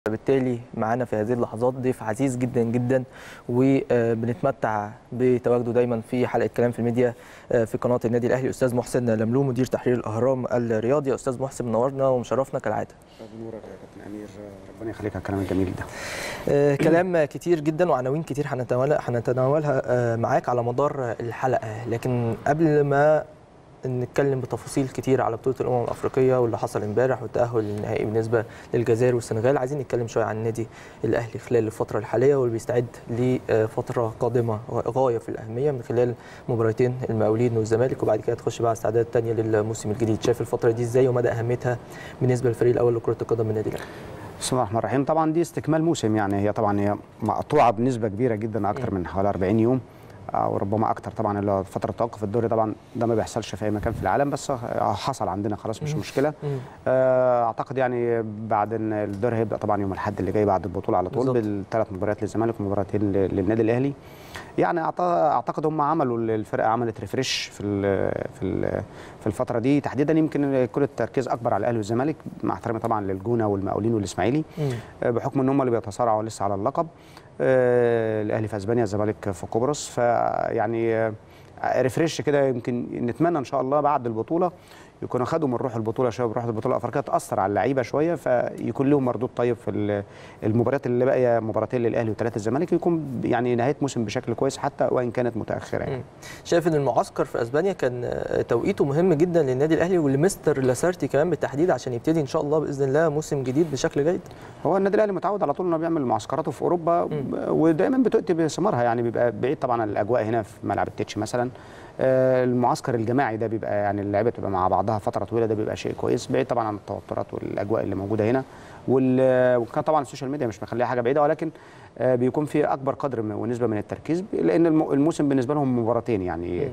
بالتالي معانا في هذه اللحظات ضيف عزيز جدا جدا وبنتمتع بتواجده دايما في حلقه كلام في الميديا في قناه النادي الاهلي استاذ محسن لملوم مدير تحرير الاهرام الرياضي يا استاذ محسن منورنا ومشرفنا كالعاده بنورك يا كابتن امير ربنا يخليك على الكلام الجميل ده آه، كلام كتير جدا وعناوين كتير هنتناولها هنتناولها آه، معاك على مدار الحلقه لكن قبل ما نتكلم بتفاصيل كتير على بطوله الامم الافريقيه واللي حصل امبارح والتاهل للنهائي بالنسبه للجزائر والسنغال عايزين نتكلم شويه عن النادي الاهلي خلال الفتره الحاليه واللي بيستعد لفتره قادمه غايه في الاهميه من خلال مباراتين المقاولين والزمالك وبعد كده تخش بقى استعداد تانية للموسم الجديد شايف الفتره دي ازاي ومدى اهميتها بالنسبه للفريق الاول لكره القدم من النادي الاهلي بسم الله الرحمن الرحيم طبعا دي استكمال موسم يعني هي طبعا هي مقطوعه بنسبه كبيره جدا اكتر من حوالي 40 يوم او ربما اكتر طبعا اللي هو فتره توقف الدوري طبعا ده ما بيحصلش في اي مكان في العالم بس حصل عندنا خلاص مش مشكله اعتقد يعني بعد ان الدوري هيبدا طبعا يوم الاحد اللي جاي بعد البطوله على طول بالثلاث مباريات للزمالك ومباراتين للنادي الاهلي يعني اعتقد هم عملوا الفرقه عملت ريفريش في في في الفتره دي تحديدا يمكن يكون التركيز اكبر على الاهلي والزمالك مع احترامي طبعا للجونه والمقاولين والاسماعيلي بحكم ان هم اللي بيتصارعوا لسه على اللقب الاهلي في اسبانيا الزمالك في قبرص فيعني ريفريش كده يمكن نتمنى ان شاء الله بعد البطوله يكونوا خدوا من روح البطوله شويه بروح البطوله الافريقيه تاثر على اللعيبه شويه فيكون لهم مردود طيب في المباريات اللي باقيه مباراتين للاهلي وثلاثه الزمالك يكون يعني نهايه موسم بشكل كويس حتى وان كانت متاخره يعني. شايف ان المعسكر في اسبانيا كان توقيته مهم جدا للنادي الاهلي ولمستر لاسارتي كمان بالتحديد عشان يبتدي ان شاء الله باذن الله موسم جديد بشكل جيد هو النادي الاهلي متعود على طول انه بيعمل معسكراته في اوروبا ودايما بتؤتي بثمارها يعني بيبقى بعيد طبعا عن الاجواء هنا في ملعب التتش مثلا المعسكر الجماعي ده بيبقى يعني اللعيبه تبقى مع بعضها فتره طويله ده بيبقى شيء كويس بعيد طبعا عن التوترات والاجواء اللي موجوده هنا وكان طبعا السوشيال ميديا مش مخليها حاجه بعيده ولكن بيكون في اكبر قدر ونسبه من التركيز لان الموسم بالنسبه لهم مباراتين يعني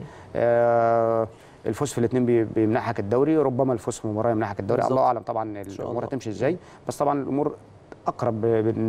آه الفوز في الاثنين بيمنحك الدوري ربما الفوز في مباراه يمنحك الدوري بالزبط. الله اعلم طبعا الامور هتمشي ازاي بس طبعا الامور اقرب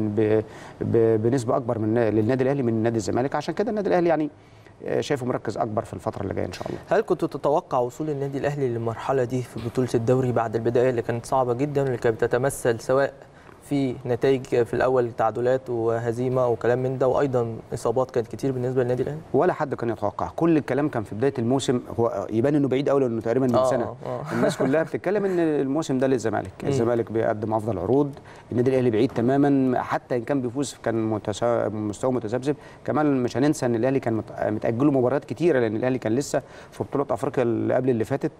بنسبه اكبر من للنادي الاهلي من نادي الزمالك عشان كده النادي الاهلي يعني شايفه مركز اكبر في الفتره اللي جايه ان شاء الله. هل كنت تتوقع وصول النادي الاهلي للمرحله دي في بطوله الدوري بعد البدايه اللي كانت صعبه جدا واللي كانت بتتمثل سواء في نتائج في الاول تعادلات وهزيمه وكلام من ده وايضا اصابات كانت كتير بالنسبه للنادي الاهلي ولا حد كان يتوقع كل الكلام كان في بدايه الموسم هو يبان انه بعيد قوي لانه تقريبا من آه سنه آه. الناس كلها بتتكلم ان الموسم ده للزمالك الزمالك بيقدم افضل عروض النادي الاهلي بعيد تماما حتى ان كان بيفوز كان متسا... مستوى متذبذب كمان مش هننسى ان الاهلي كان متاجل له مباريات كتيره لان الاهلي كان لسه في بطوله افريقيا اللي قبل اللي فاتت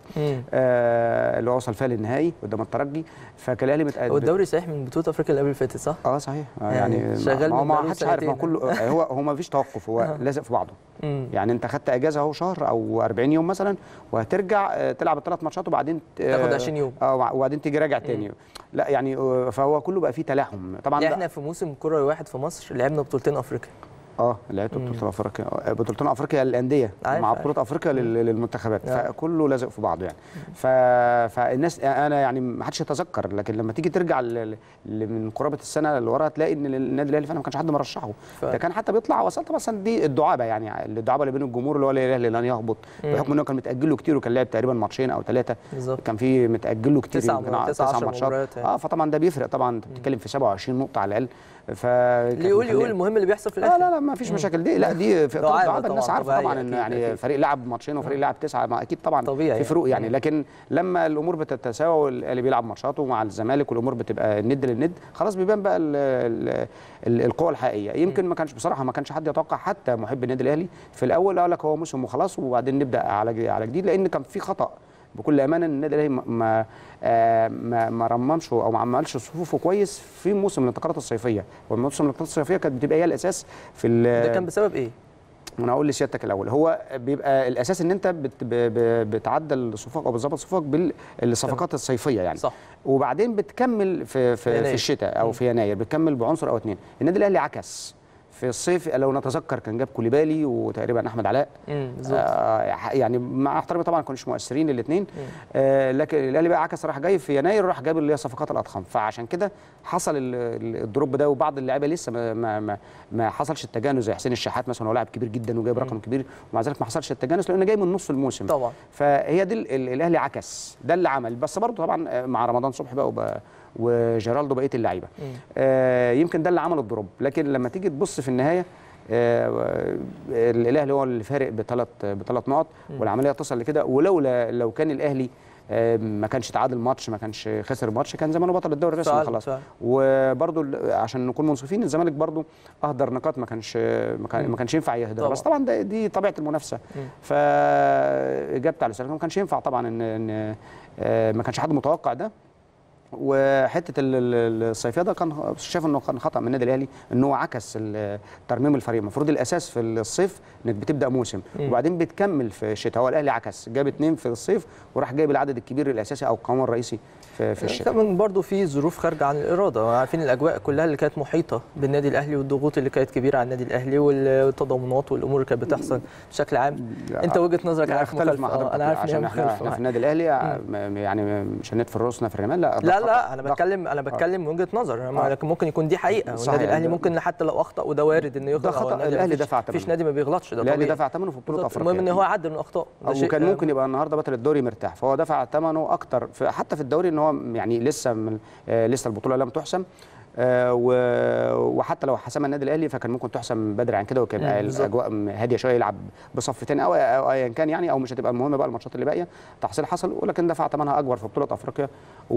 آه اللي هو وصل فيها للنهائي قدام الترجي فكان الاهلي متاجل هو الدوري صحيح من بطوله افريقيا اللي قبل اللي فاتت صح؟ اه صحيح يعني شغال ما ما حدش عارف ما كله هو هو ما فيش توقف هو لازق في بعضه يعني انت خدت اجازه اهو شهر او 40 يوم مثلا وهترجع تلعب الثلاث ماتشات وبعدين تاخد 20 يوم اه وبعدين تيجي راجع تاني لا يعني فهو كله بقى فيه تلاحم طبعا احنا في موسم كروي واحد في مصر لعبنا بطولتين افريقيا اه لعبت بطوله افريقيا بطولتين افريقيا للانديه مع بطوله افريقيا للمنتخبات فكله لازق في بعضه يعني ف... فالناس انا يعني ما حدش يتذكر لكن لما تيجي ترجع ل... من قرابه السنه اللي وراها تلاقي ان النادي الاهلي فعلا ما كانش حد مرشحه ف... ده كان حتى بيطلع وسط مثلا دي الدعابه يعني الدعابه اللي بين الجمهور اللي هو الاهلي لن يهبط بحكم انه كان متاجل له كتير وكان لعب تقريبا ماتشين او ثلاثه كان في متاجل له كتير تسع, تسع, تسع ماتشات اه فطبعا ده بيفرق طبعا انت بتتكلم في 27 نقطه على الاقل ف يقول يقول المهم اللي بيحصل في الاخر لا لا لا ما فيش مشاكل دي لا دي في دعابه الناس عارفه طبعا ان يعني فريق لعب ماتشين وفريق لعب تسعه ما اكيد طبعا طبيعي في فروق يعني لكن لما الامور بتتساوى والاهلي بيلعب ماتشاته مع الزمالك والامور بتبقى الند للند خلاص بيبان بقى ال ال ال القوه الحقيقيه يمكن ما كانش بصراحه ما كانش حد يتوقع حتى محب النادي الاهلي في الاول قال لك هو موسم وخلاص وبعدين نبدا على على جديد لان كان في خطا بكل امانه ان النادي الاهلي ما ما ما رممش او ما عملش صفوفه كويس في موسم الانتقالات الصيفيه والموسم الانتقالات الصيفيه كانت بتبقى هي الاساس في ده كان بسبب ايه؟ انا اقول لسيادتك الاول هو بيبقى الاساس ان انت بت بتعدل صفوفك او بتظبط صفوفك بالصفقات الصيفيه يعني صح وبعدين بتكمل في في, في الشتاء او في يناير بتكمل بعنصر او اثنين النادي الاهلي عكس في الصيف لو نتذكر كان جاب كوليبالي وتقريبا احمد علاء آه يعني مع احترامي طبعا ما كانوش مؤثرين الاثنين آه لكن الاهلي بقى عكس راح جاي في يناير راح جاب اللي هي صفقات الاضخم فعشان كده حصل الدروب ده وبعض اللعيبه لسه ما, ما, ما, ما حصلش التجانس زي حسين الشحات مثلا هو لاعب كبير جدا وجايب رقم كبير ومع ذلك ما حصلش التجانس لانه جاي من نص الموسم طبعا فهي دي الاهلي عكس ده اللي عمل بس برضه طبعا مع رمضان صبحي بقى وجيرالدو بقيه اللعيبه مم. آه، يمكن ده اللي عمل الدروب لكن لما تيجي تبص في النهايه آه، الاهلي هو اللي فارق بثلاث بثلاث نقط والعمليه تصل لكده ولولا لو كان الاهلي آه، ما كانش تعادل ماتش ما كانش خسر ماتش كان زمانه بطل الدوري الرسمي فعلا، خلاص فعلا. وبرضو ال- عشان نكون منصفين الزمالك برضو اهدر نقاط ما كانش ما كان- ما كانش ينفع يهدر طبعا. بس طبعا ده دي طبيعه المنافسه مم. فاجابت على سؤالك ما كانش ينفع طبعا ان ان آه، ما كانش حد متوقع ده وحته ال- ال- الصيفيه ده كان شايف انه كان خطا من النادي الاهلي ان هو عكس ال- ترميم الفريق المفروض الاساس في الصيف انك بتبدا موسم مم. وبعدين بتكمل في الشتاء هو الاهلي عكس جاب اثنين في الصيف وراح جايب العدد الكبير الاساسي او القوام الرئيسي في, في الشتاء كمان برضو في ظروف خارجه عن الاراده عارفين الاجواء كلها اللي كانت محيطه بالنادي الاهلي والضغوط اللي كانت كبيره على النادي الاهلي والتضامنات والامور اللي كانت بتحصل بشكل عام انت وجهه نظرك لا عارف اختلف مع مخالفة. آه، حضرتك انا عارف ان هي عشان احنا, مخالفه احنا في معاك. النادي الاهلي م- يعني مش هندفن راسنا في الرمال لا ده لا خطأ. لا انا ده بتكلم انا بتكلم من وجهه نظر آه. لكن ممكن يكون دي حقيقه صحيح. والنادي الاهلي ده- ممكن حتى لو اخطا وده وارد انه يخطا ده خطأ. هو النادي الأهلي مفيش- دفع مفيش ثمنه. نادي ما بيغلطش ده الاهلي طبيعي دفع ثمنه في بطوله بالظبط. افريقيا المهم ان هو يعدل من اخطاء ده شيء وكان ممكن يبقى النهارده بطل الدوري مرتاح فهو دفع ثمنه اكتر في حتى في الدوري ان هو يعني لسه من آه لسه البطوله لم تحسم آه و- وحتى لو حسمها النادي الاهلي فكان ممكن تحسم بدري عن كده وكان مم، بالظبط. الاجواء م- هاديه شويه يلعب بصف تاني او او ايا كان يعني او مش هتبقى المهم بقى الماتشات اللي باقيه تحصيل حصل ولكن دفع ثمنها اكبر في بطوله افريقيا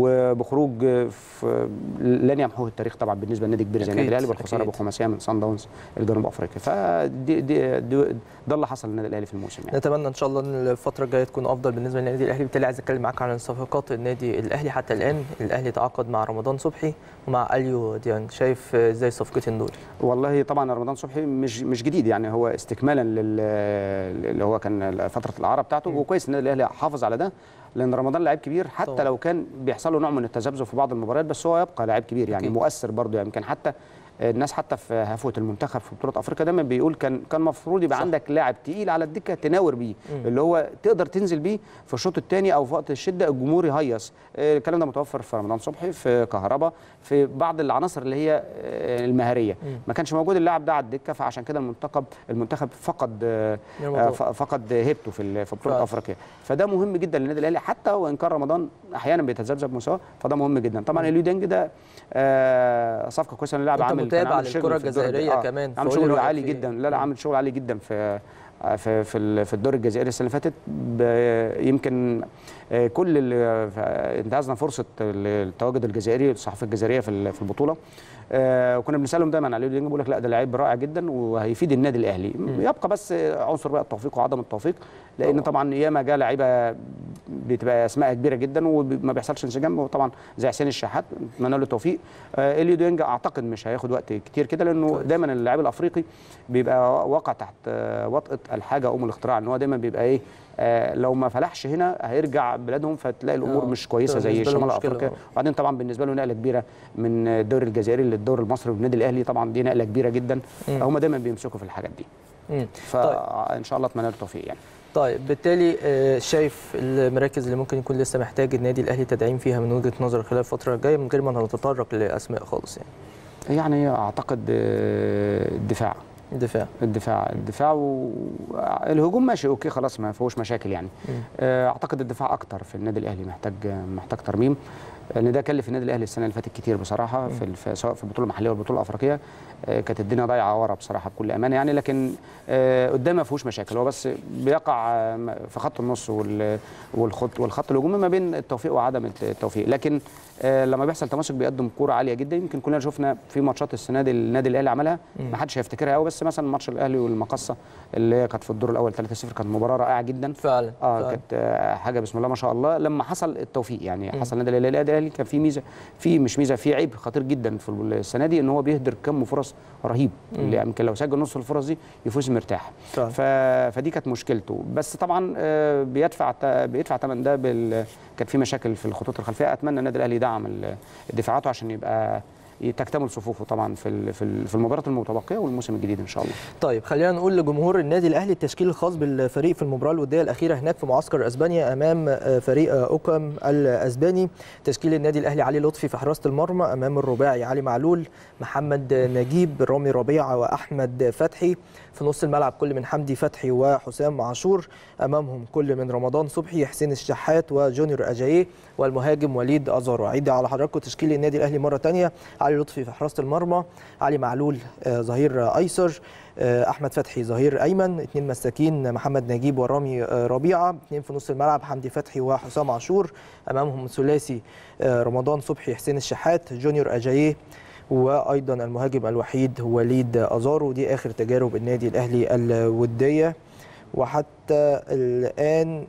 وبخروج آه، في لن يمحوه التاريخ طبعا بالنسبه لنادي كبير زي أكيد، النادي الاهلي بالخساره أكيد. بخماسيه من صن داونز الجنوب افريقيا فدي دي دي ده اللي حصل للنادي الاهلي في الموسم يعني نتمنى ان شاء الله ان الفتره الجايه تكون افضل بالنسبه للنادي الاهلي بالتالي عايز اتكلم معاك عن صفقات النادي الاهلي حتى الان الاهلي تعاقد مع رمضان صبحي ومع اليو ديانج شايف ازاي الصفقتين دول والله طبعا رمضان صبحي مش مش جديد يعني هو استكمالا لل اللي هو كان فتره الاعاره بتاعته مم. وكويس ان النادي الاهلي حافظ على ده لان رمضان لعيب كبير حتى طبعاً. طبعا. لو كان بيحصل له نوع من التذبذب في بعض المباريات بس هو يبقى لاعب كبير يعني أكيد. مؤثر برضه يعني يمكن حتى الناس حتى في هفوه المنتخب في بطوله افريقيا دايما بيقول كان كان المفروض يبقى صح. عندك لاعب تقيل على الدكه تناور بيه مم. اللي هو تقدر تنزل بيه في الشوط الثاني او في وقت الشده الجمهور يهيص آه، الكلام ده متوفر في رمضان صبحي في كهربا في بعض العناصر اللي هي آه، المهاريه مم. ما كانش موجود اللاعب ده على الدكه فعشان كده المنتخب المنتخب فقد آه، رمضان. آه، ف- فقد هيبته في ال- في بطوله فعلا. افريقيا فده مهم جدا للنادي الاهلي حتى وان كان رمضان احيانا بيتذبذب مستواه فده مهم جدا طبعا مم. اليو ديانج ده آه، صفقه كويسه إن اللاعب أنت عامل كان متابع عامل شغل للكرة في الدور الجزائرية الج- كمان، عامل فقولي شغل رأيك عالي فيه. جدا لا لا مم. عامل شغل عالي جدا في في في ال- في الدور الجزائري السنه اللي فاتت ب- يمكن آه، كل اللي ف- انتهزنا فرصه التواجد الجزائري الصحافه الجزائريه في ال- في البطوله آه، وكنا بنسالهم دايما على اليو بيقول لك لا ده لعيب رائع جدا وهيفيد النادي الاهلي يبقى بس عنصر بقى التوفيق وعدم التوفيق لان طبعاً. طبعا ياما جه لعيبه بتبقى اسماء كبيره جدا وما بيحصلش انسجام وطبعا زي حسين الشحات نتمنى له التوفيق آه، اليو ديانج اعتقد مش هياخد وقت كتير كده لانه كويس. دايما اللاعب الافريقي بيبقى واقع تحت آه، وطأة الحاجه ام الاختراع ان هو دايما بيبقى ايه آه، لو ما فلحش هنا هيرجع بلادهم فتلاقي الامور آه، مش كويسه تبقى زي بالنسبة له شمال مشكلة، افريقيا آه. وبعدين طبعا بالنسبه له نقله كبيره من الدوري الجزائري للدوري المصري والنادي الاهلي طبعا دي نقله كبيره جدا مم. هم دايما بيمسكوا في الحاجات دي مم. فان شاء الله اتمنى له التوفيق يعني طيب بالتالي آه، شايف المراكز اللي ممكن يكون لسه محتاج النادي الاهلي تدعيم فيها من وجهه نظرك خلال الفتره الجايه من غير ما نتطرق لاسماء خالص يعني يعني اعتقد آه، الدفاع الدفاع الدفاع الدفاع والهجوم ماشي اوكي خلاص ما فيهوش مشاكل يعني مم. آه، اعتقد الدفاع اكتر في النادي الاهلي محتاج محتاج ترميم لان ده كلف النادي الاهلي السنه اللي فاتت كتير بصراحه في الف- سواء في البطوله المحليه والبطوله الافريقيه آه، كانت الدنيا ضايعه ورا بصراحه بكل امانه يعني لكن آه، قدام ما فيهوش مشاكل هو بس بيقع آه، في خط النص وال- والخط والخط الهجومي ما بين التوفيق وعدم التوفيق لكن آه، لما بيحصل تماسك بيقدم كوره عاليه جدا يمكن كلنا شفنا في ماتشات السنه دي النادي الاهلي عملها ما حدش هيفتكرها قوي بس مثلا ماتش الاهلي والمقصه اللي هي كانت في الدور الاول 3-0 كانت مباراه رائعه جدا فعلا اه فعلا. كانت آه، حاجه بسم الله ما شاء الله لما حصل التوفيق يعني حصل النادي الاهلي النادي الاهلي كان في ميزه في مش ميزه في عيب خطير جدا في السنه دي ان هو بيهدر كم فرص رهيب اللي يمكن لو سجل نص الفرص دي يفوز مرتاح فعلا. ف... فدي كانت مشكلته بس طبعا آه، بيدفع ت- بيدفع ثمن ده بال... كانت في مشاكل في الخطوط الخلفيه اتمنى النادي الاهلي يدعم ال- دفاعاته عشان يبقى تكتمل صفوفه طبعا في ال- في ال- في المباراه المتبقيه والموسم الجديد ان شاء الله طيب خلينا نقول لجمهور النادي الاهلي التشكيل الخاص بالفريق في المباراه الوديه الاخيره هناك في معسكر اسبانيا امام آه، فريق آه، اوكام الاسباني تشكيل النادي الاهلي علي لطفي في حراسه المرمى امام الرباعي علي معلول محمد نجيب رامي ربيعه واحمد فتحي في نص الملعب كل من حمدي فتحي وحسام عاشور امامهم كل من رمضان صبحي حسين الشحات وجونيور اجاييه والمهاجم وليد ازارو عيد على حضراتكم تشكيل النادي الاهلي مره ثانيه علي لطفي في حراسه المرمى علي معلول آه، ظهير آه، ايسر آه، احمد فتحي ظهير ايمن اثنين مساكين محمد نجيب ورامي آه، ربيعه اثنين في نص الملعب حمدي فتحي وحسام عاشور امامهم ثلاثي آه، رمضان صبحي حسين الشحات جونيور اجاييه وايضا المهاجم الوحيد وليد ازارو دي اخر تجارب النادي الاهلي الوديه وحتى الان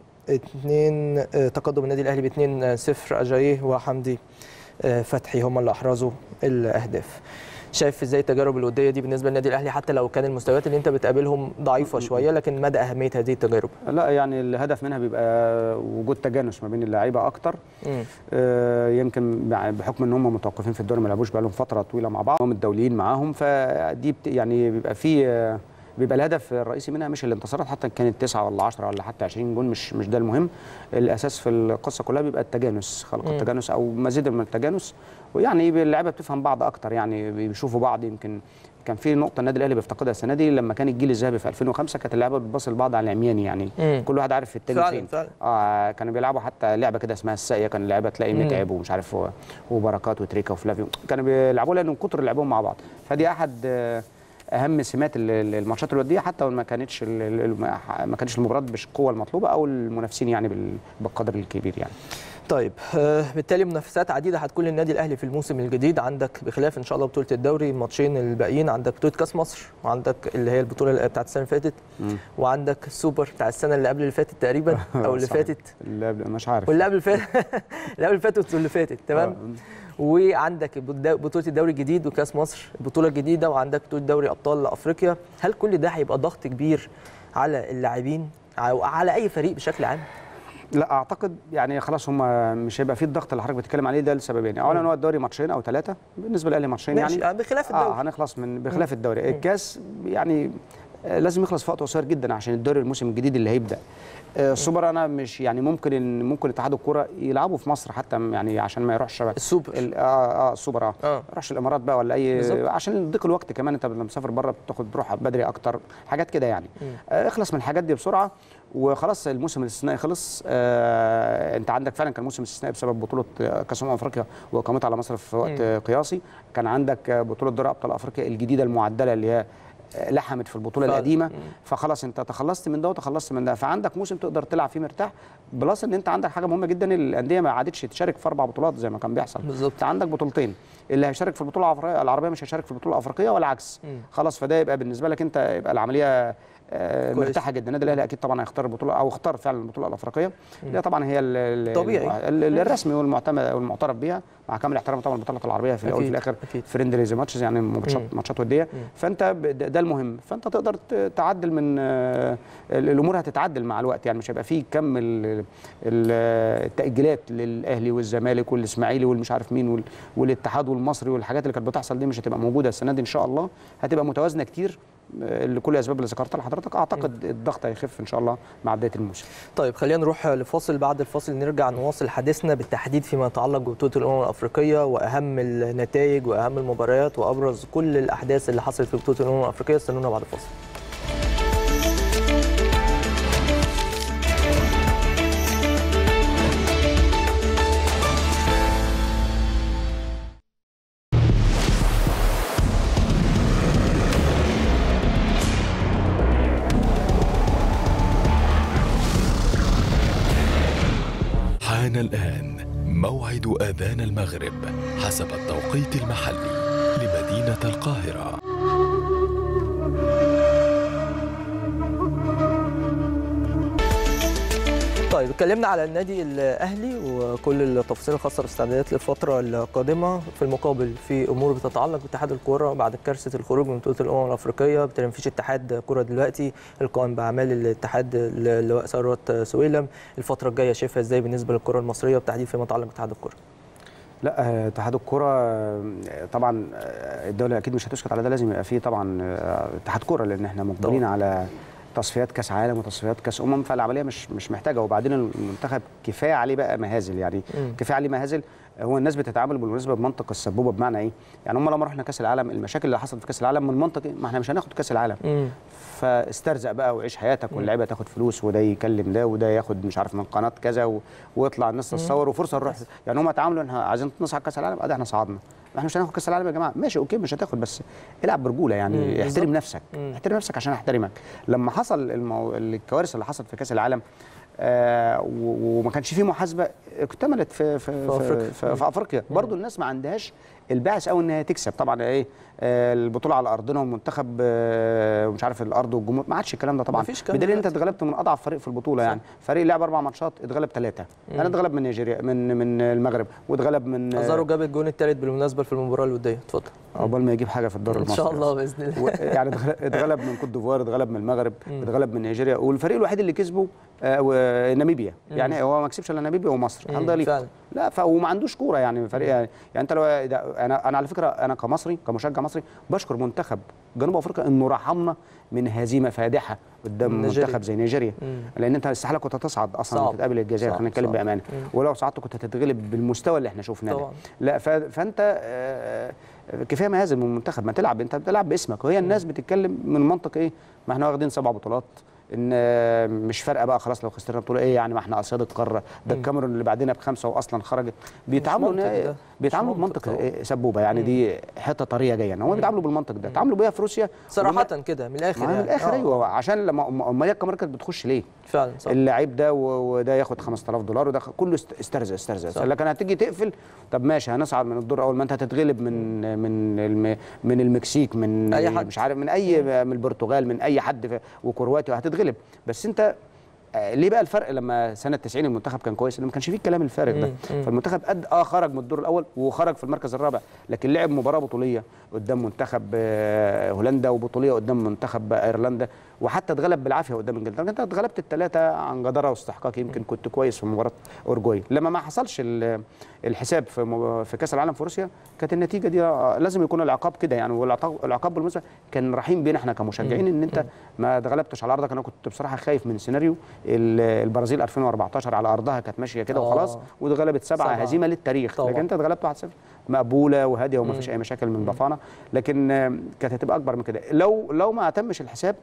اثنين آه، تقدم النادي الاهلي ب 2 0 اجاييه وحمدي آه، فتحي هم اللي احرزوا الاهداف شايف ازاي التجارب الوديه دي بالنسبه للنادي الاهلي حتى لو كان المستويات اللي انت بتقابلهم ضعيفه شويه لكن مدى اهميه هذه التجارب لا يعني الهدف منها بيبقى وجود تجانس ما بين اللعيبه اكتر مم. آه، يمكن بع- بحكم ان هم متوقفين في الدوري ما لعبوش بقالهم فتره طويله مع بعض هم الدوليين معاهم فدي بت يعني بيبقى في آه، بيبقى الهدف الرئيسي منها مش الانتصارات حتى إن كانت 9 ولا 10 ولا حتى 20 جون مش مش ده المهم الاساس في القصه كلها بيبقى التجانس خلق مم. التجانس او مزيد من التجانس ويعني اللعيبه بتفهم بعض اكتر يعني بيشوفوا بعض يمكن كان في نقطه النادي الاهلي بيفتقدها السنه دي لما كان الجيل الذهبي في 2005 كانت اللعيبه بتباصي لبعض على العمياني يعني مم. كل واحد عارف في التاني فعلا فين فعلا اه كانوا بيلعبوا حتى لعبه كده اسمها الساقيه كان اللعيبه تلاقي مم. متعب ومش عارف و- وبركات وتريكا وفلافيو كانوا بيلعبوا لانه من كتر لعبهم مع بعض فدي احد آه، اهم سمات ال- ال- الماتشات الوديه حتى ما كانتش ال- ال- ما كانتش المباراه بالقوه المطلوبه او المنافسين يعني بال- بالقدر الكبير يعني طيب آه، بالتالي منافسات عديده هتكون للنادي الاهلي في الموسم الجديد عندك بخلاف ان شاء الله بطوله الدوري الماتشين الباقيين عندك بطوله كاس مصر وعندك اللي هي البطوله بتاعت السنه اللي فاتت مم. وعندك السوبر بتاع السنه اللي قبل اللي فاتت تقريبا او اللي صحيح. فاتت اللي قبل- مش عارف واللي قبل اللي فاتت اللي قبل اللي فاتت واللي فاتت تمام آه. وعندك البدا- بطوله الدوري الجديد وكاس مصر البطوله الجديده وعندك بطوله دوري ابطال افريقيا هل كل ده هيبقى ضغط كبير على اللاعبين او على اي فريق بشكل عام لا اعتقد يعني خلاص هم مش هيبقى في الضغط اللي حضرتك بتتكلم عليه ده لسببين اولا هو الدوري ماتشين او ثلاثه بالنسبه للاهلي ماتشين يعني ماشي آه، بخلاف الدوري اه هنخلص من بخلاف الدوري الكاس يعني آه، لازم يخلص في وقت قصير جدا عشان الدوري الموسم الجديد اللي هيبدا آه، السوبر انا مش يعني ممكن إن ممكن اتحاد الكوره يلعبوا في مصر حتى يعني عشان ما يروحش السوبر ال- اه اه السوبر اه اه ما يروحش الامارات بقى ولا اي بالظبط. عشان ضيق الوقت كمان انت لما مسافر بره بتاخد بتروح بدري اكتر حاجات كده يعني مم. آه اخلص من الحاجات دي بسرعه وخلاص الموسم الاستثنائي خلص آه انت عندك فعلا كان موسم استثنائي بسبب بطوله آه، كاس امم افريقيا واقامتها على مصر في وقت مم. آه، قياسي كان عندك آه، بطوله دوري ابطال افريقيا الجديده المعدله اللي هي آه، لحمت في البطوله فعلا. القديمه مم. فخلاص انت تخلصت من ده وتخلصت من ده فعندك موسم تقدر تلعب فيه مرتاح بلس ان انت عندك حاجه مهمه جدا الانديه ما عادتش تشارك في اربع بطولات زي ما كان بيحصل بالظبط انت عندك بطولتين اللي هيشارك في البطوله العفر- العربيه مش هيشارك في البطوله الافريقيه ولا عكس مم. خلاص فده يبقى بالنسبه لك انت يبقى العمليه آه، كويس. مرتاحه جدا النادي الاهلي اكيد طبعا هيختار البطوله او اختار فعلا البطوله الافريقيه اللي هي طبعا هي ال- ال- طبيعي. ال- ال- الرسمي والمعتمد والمعترف بيها مع كامل احترام طبعا البطوله العربيه في الاول وفي أكيد، الاخر أكيد. فريندليز ماتشز يعني ماتشات مم. ماتشات وديه مم. فانت ب- ده ده المهم فانت تقدر ت- تعدل من آه، ال- الامور هتتعدل مع الوقت يعني مش هيبقى فيه كم ال- ال- التاجيلات للاهلي والزمالك والاسماعيلي والمش عارف مين وال- والاتحاد والمصري والحاجات اللي كانت بتحصل دي مش هتبقى موجوده السنه دي ان شاء الله هتبقى متوازنه كتير آه، لكل الاسباب اللي ذكرتها لحضرتك اعتقد الضغط هيخف ان شاء الله مع بدايه الموسم طيب خلينا نروح لفاصل بعد الفاصل نرجع نواصل حديثنا بالتحديد فيما يتعلق ببطوله الامم الافريقيه واهم النتائج واهم المباريات وابرز كل الاحداث اللي حصلت في بطوله الامم الافريقيه استنونا بعد الفاصل حان الآن موعد آذان المغرب حسب التوقيت المحلي لمدينة القاهرة طيب اتكلمنا على النادي الاهلي وكل التفاصيل الخاصه بالاستعدادات للفتره القادمه في المقابل في امور بتتعلق باتحاد الكوره بعد كارثه الخروج من بطوله الامم الافريقيه بتنفيذ اتحاد كوره دلوقتي القائم باعمال الاتحاد اللواء ثروت سويلم الفتره الجايه شايفها ازاي بالنسبه للكره المصريه بالتحديد فيما يتعلق باتحاد الكوره لا آه، اتحاد الكرة آه، طبعا آه، الدولة أكيد مش هتسكت على ده لازم يبقى فيه طبعا آه، اتحاد كرة لأن احنا مقبلين طبعاً. على تصفيات كأس عالم وتصفيات كأس أمم فالعملية مش مش محتاجة وبعدين المنتخب كفاية عليه بقى مهازل يعني مم. كفايه عليه مهازل هو الناس بتتعامل بالمناسبه بمنطق السبوبه بمعنى ايه؟ يعني هم لما رحنا كاس العالم المشاكل اللي حصلت في كاس العالم من منطق إيه؟ ما احنا مش هناخد كاس العالم مم. فاسترزق بقى وعيش حياتك واللعيبه تاخد فلوس وده يكلم ده وده ياخد مش عارف من قناه كذا و... ويطلع الناس تتصور وفرصه نروح يعني هم اتعاملوا احنا عايزين نصعد كاس العالم ادي احنا صعدنا احنا مش هناخد كاس العالم يا جماعه ماشي اوكي مش هتاخد بس العب برجوله مم، يعني بالظبط. احترم نفسك مم. احترم نفسك عشان احترمك لما حصل المو... الكوارث اللي حصلت في كاس العالم آه و- وما كانش فيه محاسبه اكتملت في في في أفريقيا. في, في افريقيا برضو الناس ما عندهاش الباعث قوي ان هي تكسب طبعا ايه آه البطوله على ارضنا والمنتخب آه ومش عارف الارض والجمهور ما عادش الكلام ده طبعا مفيش الكلام بدليل ان انت دلوقتي. اتغلبت من اضعف فريق في البطوله صح. يعني فريق لعب اربع ماتشات اتغلب ثلاثه انا اتغلب من نيجيريا من من المغرب واتغلب من ازارو جاب الجون الثالث بالمناسبه في المباراه الوديه اتفضل عقبال ما يجيب حاجه في الدوري ان المصري شاء الله باذن الله و- يعني اتغل- اتغلب من كوت ديفوار اتغلب من المغرب اتغلب من نيجيريا والفريق الوحيد اللي كسبه آه، و- ناميبيا يعني هو ما كسبش الا ناميبيا ومصر مم، عنده ليه فعلا. لا ف... وما عندوش كوره يعني فريق يعني, يعني انت لو ده انا انا على فكره انا كمصري كمشجع مصري بشكر منتخب جنوب افريقيا انه رحمنا من هزيمه فادحه قدام نيجيريا. منتخب زي نيجيريا مم. لان انت استحاله كنت هتصعد اصلا صعب. وتتقابل الجزائر صعب، خلينا نتكلم صعب. بامانه مم. ولو صعدت كنت هتتغلب بالمستوى اللي احنا شفناه ده. طبعا. لا ف... فانت آه، كفايه مهازل من المنتخب ما تلعب انت بتلعب باسمك وهي الناس بتتكلم من منطق ايه ما احنا واخدين سبع بطولات ان آه، مش فارقه بقى خلاص لو خسرنا بطوله ايه يعني ما احنا اسياد القاره ده الكاميرون اللي بعدنا بخمسه واصلا خرجت بيتعاملوا منطق إن- ده. بيتعاملوا مش منطق بمنطق طبعا. إيه، سبوبه يعني دي حته طريه جايه هم بيتعاملوا بالمنطق ده تعاملوا بيها في روسيا صراحه كده من الاخر ما هي من يعني. الاخر آه. ايوه عشان لما أم- امال هي الكاميرا كانت بتخش ليه؟ فعلا صح اللعيب ده و- وده ياخد 5000 دولار وده خ- كله است- استرزق استرزق صح. لكن هتيجي تقفل طب ماشي هنصعد من الدور الاول ما انت هتتغلب من من الم من المكسيك من أي حد. مش عارف من اي من البرتغال من اي حد في- وكرواتيا هتتغلب بس انت آه، ليه بقى الفرق لما سنه 90 المنتخب كان كويس لان ما كانش فيه الكلام الفارغ ده مم، مم. فالمنتخب قد اه خرج من الدور الاول وخرج في المركز الرابع لكن لعب مباراه بطوليه قدام منتخب آه، هولندا وبطوليه قدام منتخب ايرلندا وحتى اتغلب بالعافيه قدام انجلترا انت اتغلبت الثلاثه عن جداره واستحقاق يمكن كنت كويس في مباراه اورجواي لما ما حصلش ال- الحساب في مب- في كاس العالم في روسيا كانت النتيجه دي آه، لازم يكون العقاب كده يعني والعقاب العقاب بالمناسبه كان رحيم بينا احنا كمشجعين ان انت ما اتغلبتش على ارضك انا كنت بصراحه خايف من سيناريو ال- البرازيل 2014 على ارضها كانت ماشيه كده آه. وخلاص واتغلبت سبعه سبعة. هزيمه للتاريخ طبعا. لكن انت اتغلبت 1-0 مقبوله وهاديه وما فيش اي مشاكل من ضفانه لكن آه، كانت هتبقى اكبر من كده لو لو ما تمش الحساب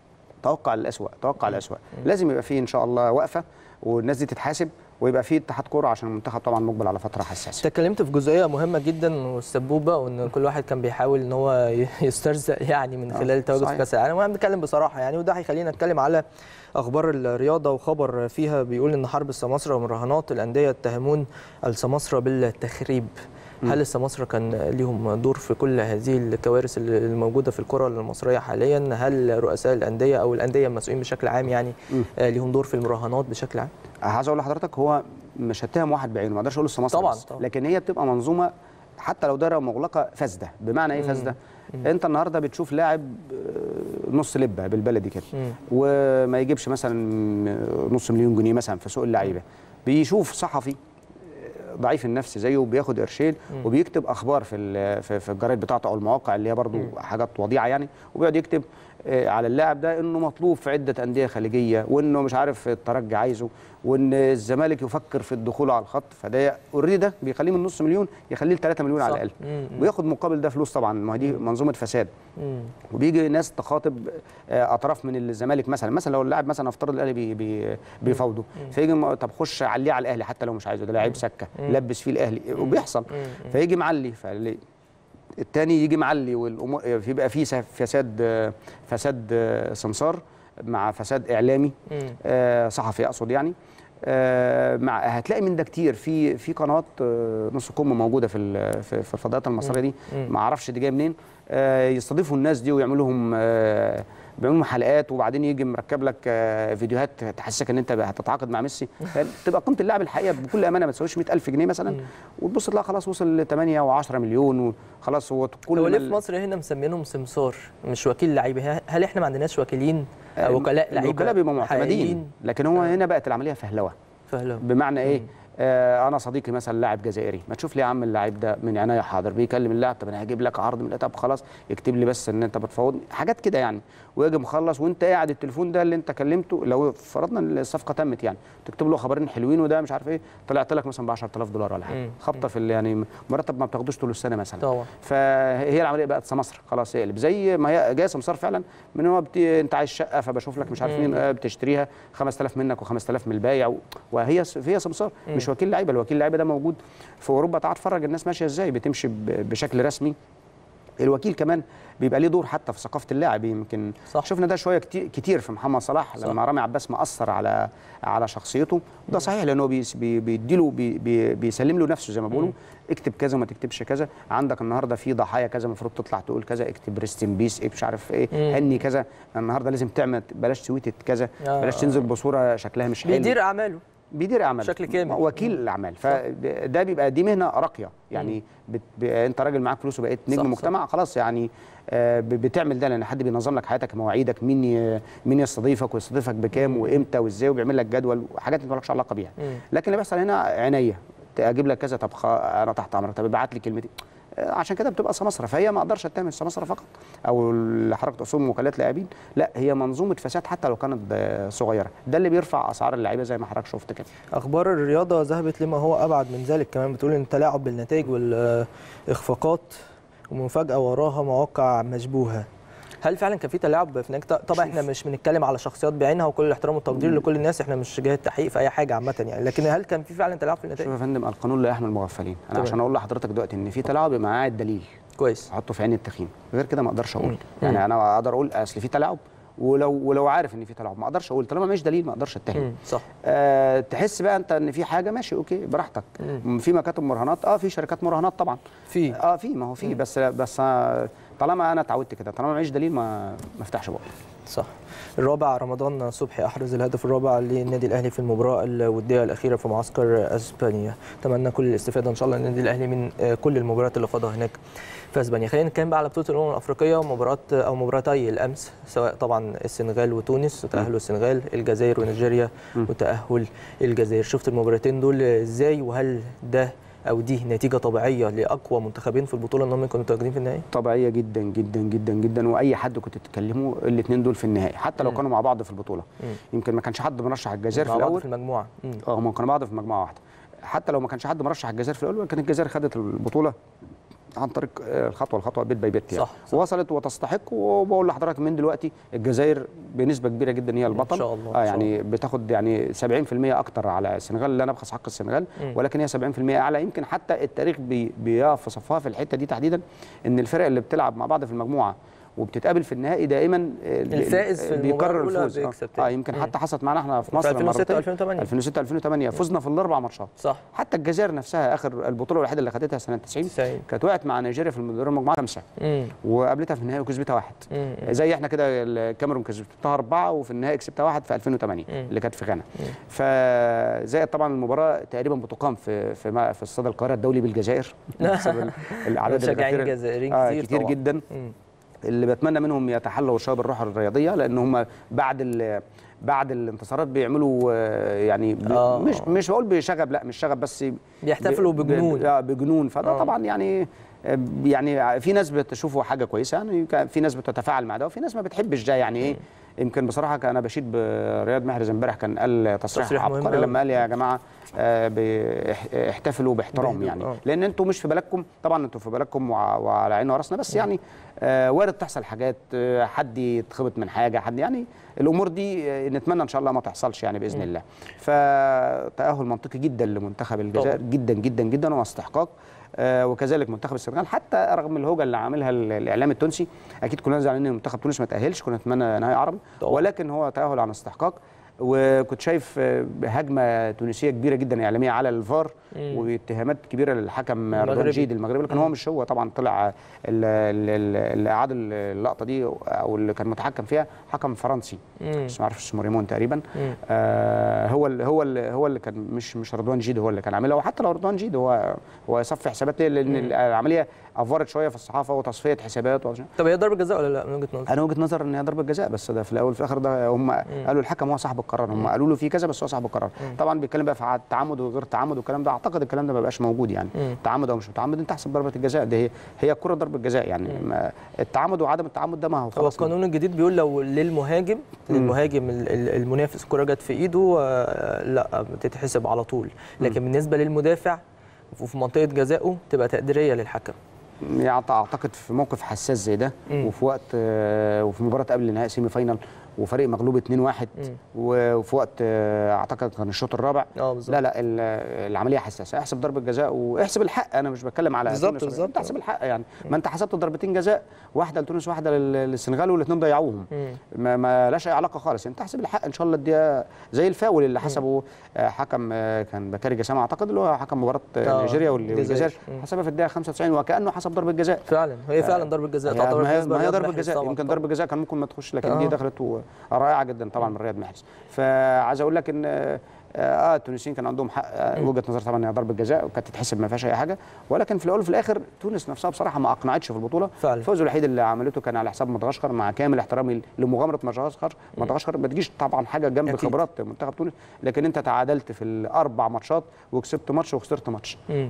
توقع الأسوأ توقع الأسوأ لازم يبقى فيه إن شاء الله وقفة والناس دي تتحاسب ويبقى فيه اتحاد كورة عشان المنتخب طبعا مقبل على فترة حساسة انت اتكلمت في جزئيه مهمه جدا والسبوبه وان كل واحد كان بيحاول ان هو يسترزق يعني من خلال التواجد في صحيح. كاس العالم وانا بنتكلم بصراحه يعني وده هيخلينا نتكلم على اخبار الرياضه وخبر فيها بيقول ان حرب السماسره ومراهنات الانديه يتهمون السماسره بالتخريب هل السماسره كان ليهم دور في كل هذه الكوارث اللي الموجوده في الكره المصريه حاليا هل رؤساء الانديه او الانديه المسؤولين بشكل عام يعني آه، ليهم دور في المراهنات بشكل عام عايز أقول لحضرتك هو مش هتهم واحد بعينه ما اقدرش أقول السماسرة طبعاً، بس. طبعاً. لكن هي بتبقى منظومة حتى لو دايرة مغلقة فاسدة بمعنى إيه فاسدة؟ أنت النهاردة بتشوف لاعب آه، نص لبة بالبلدي كده مم. وما يجيبش مثلا نص مليون جنيه مثلا في سوق اللعيبة بيشوف صحفي ضعيف النفس زيه وبياخد قرشين وبيكتب اخبار في ال- في في الجرايد بتاعته او المواقع اللي هي برضو حاجات وضيعه يعني وبيقعد يكتب آه، على اللاعب ده انه مطلوب في عده انديه خليجيه وانه مش عارف الترجي عايزه وان الزمالك يفكر في الدخول على الخط فده اوريدي ده بيخليه من نص مليون يخليه ل 3 مليون على صح. الاقل مم. وياخد مقابل ده فلوس طبعا ما هي دي منظومه فساد مم. وبيجي ناس تخاطب آه، اطراف من الزمالك مثلا مثلا لو اللاعب مثلا افترض الاهلي بي بي بيفاوضه فيجي م- طب خش عليه على الاهلي حتى لو مش عايزه ده لعيب سكه لبس فيه الاهلي وبيحصل فيجي معلي فاللي- التاني يجي معلي والامور يبقى فيه سف- فساد آه، فساد آه، سمسار مع فساد اعلامي مم. آه، صحفي اقصد يعني آه، مع هتلاقي من ده كتير في في قنوات آه، نص كم موجوده في ال- في في الفضائيات المصريه دي ما اعرفش دي جايه منين آه، يستضيفوا الناس دي ويعملوا لهم آه، بيعملوا لهم حلقات وبعدين يجي مركب لك آه، فيديوهات تحسسك ان انت هتتعاقد مع ميسي تبقى قيمه اللاعب الحقيقه بكل امانه ما تساويش 100000 جنيه مثلا وتبص تلاقي خلاص وصل ل 8 و10 مليون وخلاص هو كل هو ما ليه ال- في مصر هنا مسمينهم سمسار مش وكيل لعيبه هل احنا ما عندناش وكيلين آه، وكلاء لعيبه الوكلاء بيبقوا معتمدين حقيقيين؟ لكن هو هنا بقت العمليه فهلوه فهلا بمعنى ايه آه انا صديقي مثلا لاعب جزائري ما تشوف لي يا عم اللاعب ده من عناية حاضر بيكلم اللاعب طب انا هجيب لك عرض من طب خلاص يكتب لي بس ان انت بتفاوضني حاجات كده يعني ويجي مخلص وانت قاعد التليفون ده اللي انت كلمته لو فرضنا ان الصفقه تمت يعني تكتب له خبرين حلوين وده مش عارف ايه طلعت لك مثلا ب 10000 دولار ولا حاجه مم. خبطه في ال- يعني مرتب ما بتاخدوش طول السنه مثلا طبعا فهي العمليه بقت سمسره خلاص يقلب زي ما هي جايه سمسار فعلا من هو بت... انت عايز شقه فبشوف لك مش عارف مين آه، بتشتريها 5000 منك و5000 من البايع و... وهي هي سمسار مش وكيل لعيبه الوكيل اللعيبه ده موجود في اوروبا تعال اتفرج الناس ماشيه ازاي بتمشي ب... بشكل رسمي الوكيل كمان بيبقى ليه دور حتى في ثقافه اللاعب يمكن صح. شفنا ده شويه كتير, كتير في محمد صلاح صح. لما رامي عباس مأثر على على شخصيته ده صحيح لانه بيس- بي- بيديله بي بي بيسلم له نفسه زي ما بيقولوا اكتب كذا وما تكتبش كذا عندك النهارده في ضحايا كذا المفروض تطلع تقول كذا اكتب ريست ان بيس مش عارف ايه مم. هني كذا النهارده لازم تعمل بلاش تويتت كذا آه. بلاش تنزل بصوره شكلها مش حلو بيدير اعماله بيدير اعمال بشكل كامل. وكيل الاعمال فده بيبقى دي مهنه راقيه يعني بت... ب... انت راجل معاك فلوس وبقيت صح، نجم صح. مجتمع خلاص يعني آه، ب- بتعمل ده لان حد بينظم لك حياتك مواعيدك مين ي... مين يستضيفك ويستضيفك بكام وامتى وازاي وبيعمل لك جدول وحاجات انت مالكش علاقه بيها مم. لكن اللي بيحصل هنا عينيا اجيب لك كذا طب خ... انا تحت امرك طب ابعت لي كلمتين آه، عشان كده بتبقى سمسره فهي ما اقدرش اتهم السمسره فقط او اللي حضرتك تقصدهم وكالات لاعبين لا هي منظومه فساد حتى لو كانت آه، صغيره ده اللي بيرفع اسعار اللعيبه زي ما حضرتك شفت كده اخبار الرياضه ذهبت لما هو ابعد من ذلك كمان بتقول ان التلاعب بالنتائج والاخفاقات ومفاجاه وراها مواقع مشبوهه هل فعلا كان في تلاعب في نجد طبعا احنا مش بنتكلم على شخصيات بعينها وكل الاحترام والتقدير لكل الناس احنا مش جهه تحقيق في اي حاجه عامه يعني لكن هل كان في فعلا تلاعب في شوف النتائج يا فندم القانون لا يحمي المغفلين انا تمام. عشان اقول لحضرتك دلوقتي ان في تلاعب يبقى معايا الدليل كويس احطه في عين التخين غير كده ما اقدرش اقول مم. يعني انا اقدر اقول اصل في تلاعب ولو ولو عارف ان في تلاعب ما اقدرش اقول طالما مش دليل ما اقدرش اتهم مم. صح أه تحس بقى انت ان في حاجه ماشي اوكي براحتك مم. في مكاتب مراهنات اه في شركات مراهنات طبعا في اه في ما هو في بس بس آه، طالما انا اتعودت كده طالما معيش دليل ما ما افتحش بقى صح الرابع رمضان صبحي احرز الهدف الرابع للنادي الاهلي في المباراه الوديه الاخيره في معسكر اسبانيا اتمنى كل الاستفاده ان شاء الله للنادي الاهلي من آه، كل المباريات اللي خاضها هناك في اسبانيا خلينا نتكلم بقى على بطوله الامم الافريقيه ومباراه او مباراتي الامس سواء طبعا السنغال وتونس وتاهل السنغال الجزائر ونيجيريا وتاهل الجزائر شفت المباراتين دول ازاي وهل ده او دي نتيجه طبيعيه لاقوى منتخبين في البطوله ان هم يكونوا متواجدين في النهائي طبيعيه جدا جدا جدا جدا واي حد كنت تتكلمه الاثنين دول في النهائي حتى لو مم. كانوا مع بعض في البطوله مم. يمكن ما كانش حد مرشح الجزائر مع في بعض الاول في المجموعه مم. اه هم كانوا بعض في مجموعه واحده حتى لو ما كانش حد مرشح الجزائر في الاول كانت الجزائر خدت البطوله عن طريق آه، الخطوه الخطوه بيت باي بيت يعني صح، صح. وصلت وتستحق وبقول لحضرتك من دلوقتي الجزائر بنسبه كبيره جدا هي البطل شاء الله، إن اه شاء يعني بتاخد يعني 70% اكتر على السنغال لا نبخس حق السنغال مم. ولكن هي 70% اعلى يمكن حتى التاريخ بي بيقف في صفها في الحته دي تحديدا ان الفرق اللي بتلعب مع بعض في المجموعه وبتتقابل في النهائي دائما آه، الفائز في المباراة بيكرر الأولى الفوز بيكسب اه, تاني. آه يمكن مم. حتى حصلت معانا احنا في في مصر 2006 مرتين. 2008. 2006 2008 فزنا في الاربع ماتشات صح حتى الجزائر نفسها اخر البطوله الوحيده اللي خدتها سنه 90 90. كانت وقعت مع نيجيريا في دور المجموعه خمسه مم. وقابلتها في النهائي وكسبتها واحد مم. زي احنا كده الكاميرون كسبتها اربعه وفي النهائي كسبتها واحد في 2008 مم. اللي كانت في غانا فزائد طبعا المباراه تقريبا بتقام في في ما- في استاد القاهره الدولي بالجزائر بسبب ال- الاعداد مشجعين الكثيرة- جزائريين آه كتير كتير طبعاً. جدا مم. اللي بتمنى منهم يتحلوا وشاب الروح الرياضيه لان هم بعد ال بعد الانتصارات بيعملوا آه، يعني ب- آه. مش مش بقول بشغب لا مش شغب بس بيحتفلوا ب- بجنون. ب- آه، بجنون فده آه. طبعا يعني آه، يعني في ناس بتشوفه حاجه كويسه يعني كان في ناس بتتفاعل مع ده وفي ناس ما بتحبش ده يعني ايه يمكن بصراحه كان انا بشيد برياض محرز امبارح كان قال تصريح, تصريح مهم عبقري أوي. لما قال يا جماعه آه، بيح- احتفلوا باحترام بهدوء، يعني آه. لان انتوا مش في بالكم طبعا انتوا في بالكم وع- وعلى عيننا وراسنا بس يعني آه، وارد تحصل حاجات آه، حد يتخبط من حاجه حد يعني الامور دي آه، نتمنى ان شاء الله ما تحصلش يعني باذن الله فتاهل منطقي جدا لمنتخب الجزائر طبعاً. جدا جدا جدا واستحقاق آه، وكذلك منتخب السنغال حتى رغم الهوجه اللي عاملها ال- الاعلام التونسي اكيد كلنا زعلانين ان منتخب تونس ما تاهلش كنا نتمنى نهائي عربي طبعاً. ولكن هو تاهل عن استحقاق وكنت شايف آه، هجمه تونسيه كبيره جدا اعلاميه على الفار مم. واتهامات كبيره للحكم رضوان المغربي. جيد المغربي لكن هو مش هو طبعا طلع ال- ال- ال- اللي اعاد اللقطه دي او اللي كان متحكم فيها حكم فرنسي مم. بس ما اعرفش اسمه ريمون تقريبا مم. آه هو اللي هو اللي هو اللي كان مش مش رضوان جيد هو اللي كان عاملها وحتى لو رضوان جيد هو هو يصفي حسابات ليه؟ لان العمليه افورت شويه في الصحافه وتصفيه حسابات وعشان طب هي ضربه جزاء ولا لا من وجهه نظرك؟ انا وجهه نظر ان هي ضربه جزاء بس ده في الاول وفي الاخر ده هم قالوا الحكم هو صاحب القرار هم قالوا له في كذا بس هو صاحب القرار طبعا بيتكلم بقى في التعمد وغير التعمد والكلام ده اعتقد الكلام ده ما بقاش موجود يعني مم. تعمد او مش متعمد انت احسب ضربه الجزاء دي هي هي الكره ضربه جزاء يعني ما التعمد وعدم التعمد ده ما هو هو خلاص القانون الجديد بيقول لو للمهاجم للمهاجم ال- ال- المنافس الكره جت في ايده آه، لا بتتحسب على طول لكن بالنسبه للمدافع وفي منطقه جزائه تبقى تقديريه للحكم يعني اعتقد في موقف حساس زي ده مم. وفي وقت آه، وفي مباراه قبل نهائي سيمي فاينال وفريق مغلوب 2-1 وفي وقت آه، اعتقد كان الشوط الرابع اه بالظبط لا لا ال- العمليه حساسه احسب ضربه جزاء واحسب الحق انا مش بتكلم على بالظبط، تونس ولا- بالظبط. انت احسب الحق يعني ما انت حسبت ضربتين جزاء واحده لتونس واحده لل- للسنغال والاثنين ضيعوهم مم. ما, ما لاش اي علاقه خالص انت احسب الحق ان شاء الله اديها زي الفاول اللي حسبه آه، حكم آه، كان بكاري جسام اعتقد اللي هو حكم مباراه آه، آه، نيجيريا وال- الجزائر. والجزائر مم. حسبها في الدقيقه 95 وكانه حسب ضربه جزاء فعلا هي فعلا ضربه جزاء يعني تعتبر ما هي, بالنسبة ما هي لرياض ضربه محرز جزاء طبعاً. يمكن ضربه جزاء كان ممكن ما تخش لكن آه. دي دخلت و- رائعه جدا طبعا من رياض محرز فعايز اقول لك ان اه آه، التونسيين كان عندهم حق آه، وجهه نظر طبعا انها ضربه جزاء وكانت تتحسب ما فيهاش اي حاجه ولكن في الاول وفي الاخر تونس نفسها بصراحه ما اقنعتش في البطوله فعلا. الفوز الوحيد اللي عملته كان على حساب مدغشقر مع كامل احترامي لمغامره مدغشقر مدغشقر ما تجيش طبعا حاجه جنب أكيد. خبرات منتخب تونس لكن انت تعادلت في الاربع ماتشات وكسبت ماتش وخسرت ماتش مم.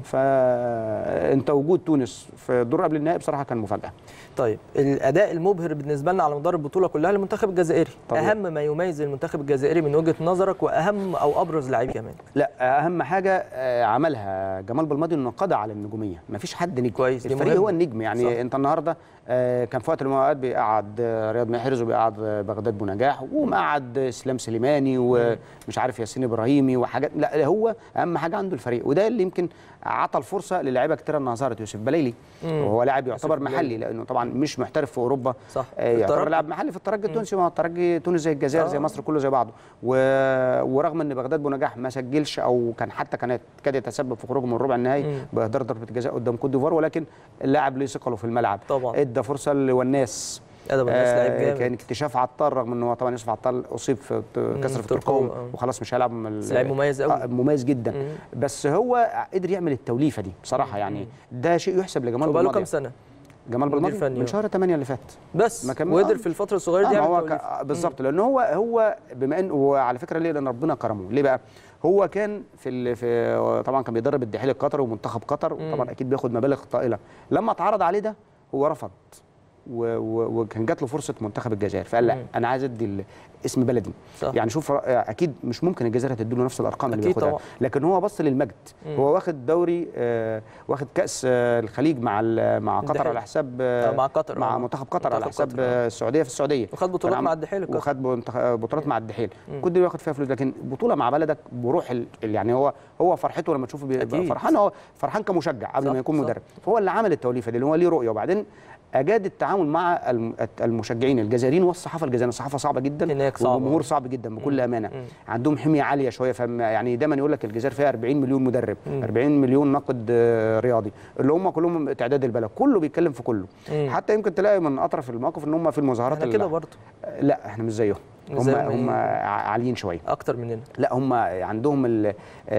فانت وجود تونس في الدور قبل النهائي بصراحه كان مفاجاه طيب الاداء المبهر بالنسبه لنا على مدار البطوله كلها للمنتخب الجزائري طبيعي. اهم ما يميز المنتخب الجزائري من وجهه نظرك واهم او ابرز لعيب كمان لا اهم حاجه آه، عملها جمال بالماضي انه قضى على النجوميه مفيش حد نجم كويس، دي الفريق مهمة. هو النجم يعني صح. صح. انت النهارده آه، كان في وقت من الاوقات بيقعد آه، رياض محرز وبيقعد آه، بغداد بونجاح ومقعد اسلام سليماني ومش عارف ياسين ابراهيمي وحاجات لا هو اهم حاجه عنده الفريق وده اللي يمكن عطى الفرصه للاعيبه كتير انها ظهرت يوسف بليلي مم. وهو لاعب يعتبر بليلي. محلي لانه طبعا مش محترف في اوروبا صح. آه، في يعتبر الترجي. لاعب محلي في الترجي التونسي ما هو الترجي تونس زي الجزائر آه. زي مصر كله زي بعضه و... ورغم ان بغداد بونجاح ما سجلش او كان حتى كانت كاد يتسبب في خروجه من ربع مم. النهائي باهدار ضربه جزاء قدام كوت ديفوار ولكن اللاعب ليه ثقله في الملعب طبعا. ادى فرصه لوناس ادب الناس لعيب آه، جامد كان اكتشاف عطار رغم ان هو طبعا يوسف عطار اصيب في ت- كسر في في ترقوم ترقوة، آه. وخلاص مش هيلعب من ال- بس لعيب مميز قوي. آه، مميز جدا مم. بس هو قدر يعمل التوليفه دي بصراحه يعني ده شيء يحسب لجمال وبقاله كام بالماضي سنه جمال مدير بالماضي فني. من شهر 8 اللي فات بس ما كان- وقدر آه. في الفتره الصغيره آه دي ما يعمل هو توليفة. ك- آه، بالظبط لان هو هو بما انه وعلى فكره ليه لان ربنا كرمه ليه بقى هو كان في ال... في طبعا كان بيدرب الدحيل القطري ومنتخب قطر وطبعا اكيد بياخد مبالغ طائله لما اتعرض عليه ده هو رفض و... و... وكان جات له فرصه منتخب الجزائر فقال لا مم. انا عايز ادي ال- اسم بلدي صح. يعني شوف آه، اكيد مش ممكن الجزائر هتدي له نفس الارقام اللي أكيد بياخدها طبعا. لكن هو بص للمجد هو واخد دوري آه واخد كاس آه الخليج مع ال- مع قطر الدحيل. على حساب آه، مع قطر، مع آه. منتخب قطر على منتخب حساب قطر، آه. آه، السعوديه في السعوديه وخد بطولات كان مع عم- الدحيل القطري. وخد بنتخ- بطولات مع الدحيل كل ده بياخد فيها فلوس لكن بطوله مع بلدك بروح ال... ال- يعني هو هو فرحته لما تشوفه بيبقى أكيد. فرحان هو فرحان كمشجع قبل صح، ما يكون صح. مدرب فهو اللي عمل التوليفه دي اللي هو ليه رؤيه وبعدين اجاد التعامل مع الم- المشجعين الجزائريين والصحافه الجزائريه الصحافه صعبه جدا هناك صعبة. والجمهور صعب جدا بكل امانه عندهم حميه عاليه شويه فم يعني دايما يقول لك الجزائر فيها 40 مليون مدرب 40 مليون ناقد آه، رياضي اللي هم كلهم تعداد البلد كله بيتكلم في كله مم. حتى يمكن تلاقي من اطرف المواقف ان هم في المظاهرات احنا ال- كده برضه لا احنا مش زيهم مش هم زيهم هم إيه؟ عاليين شويه اكتر مننا لا هم عندهم ال-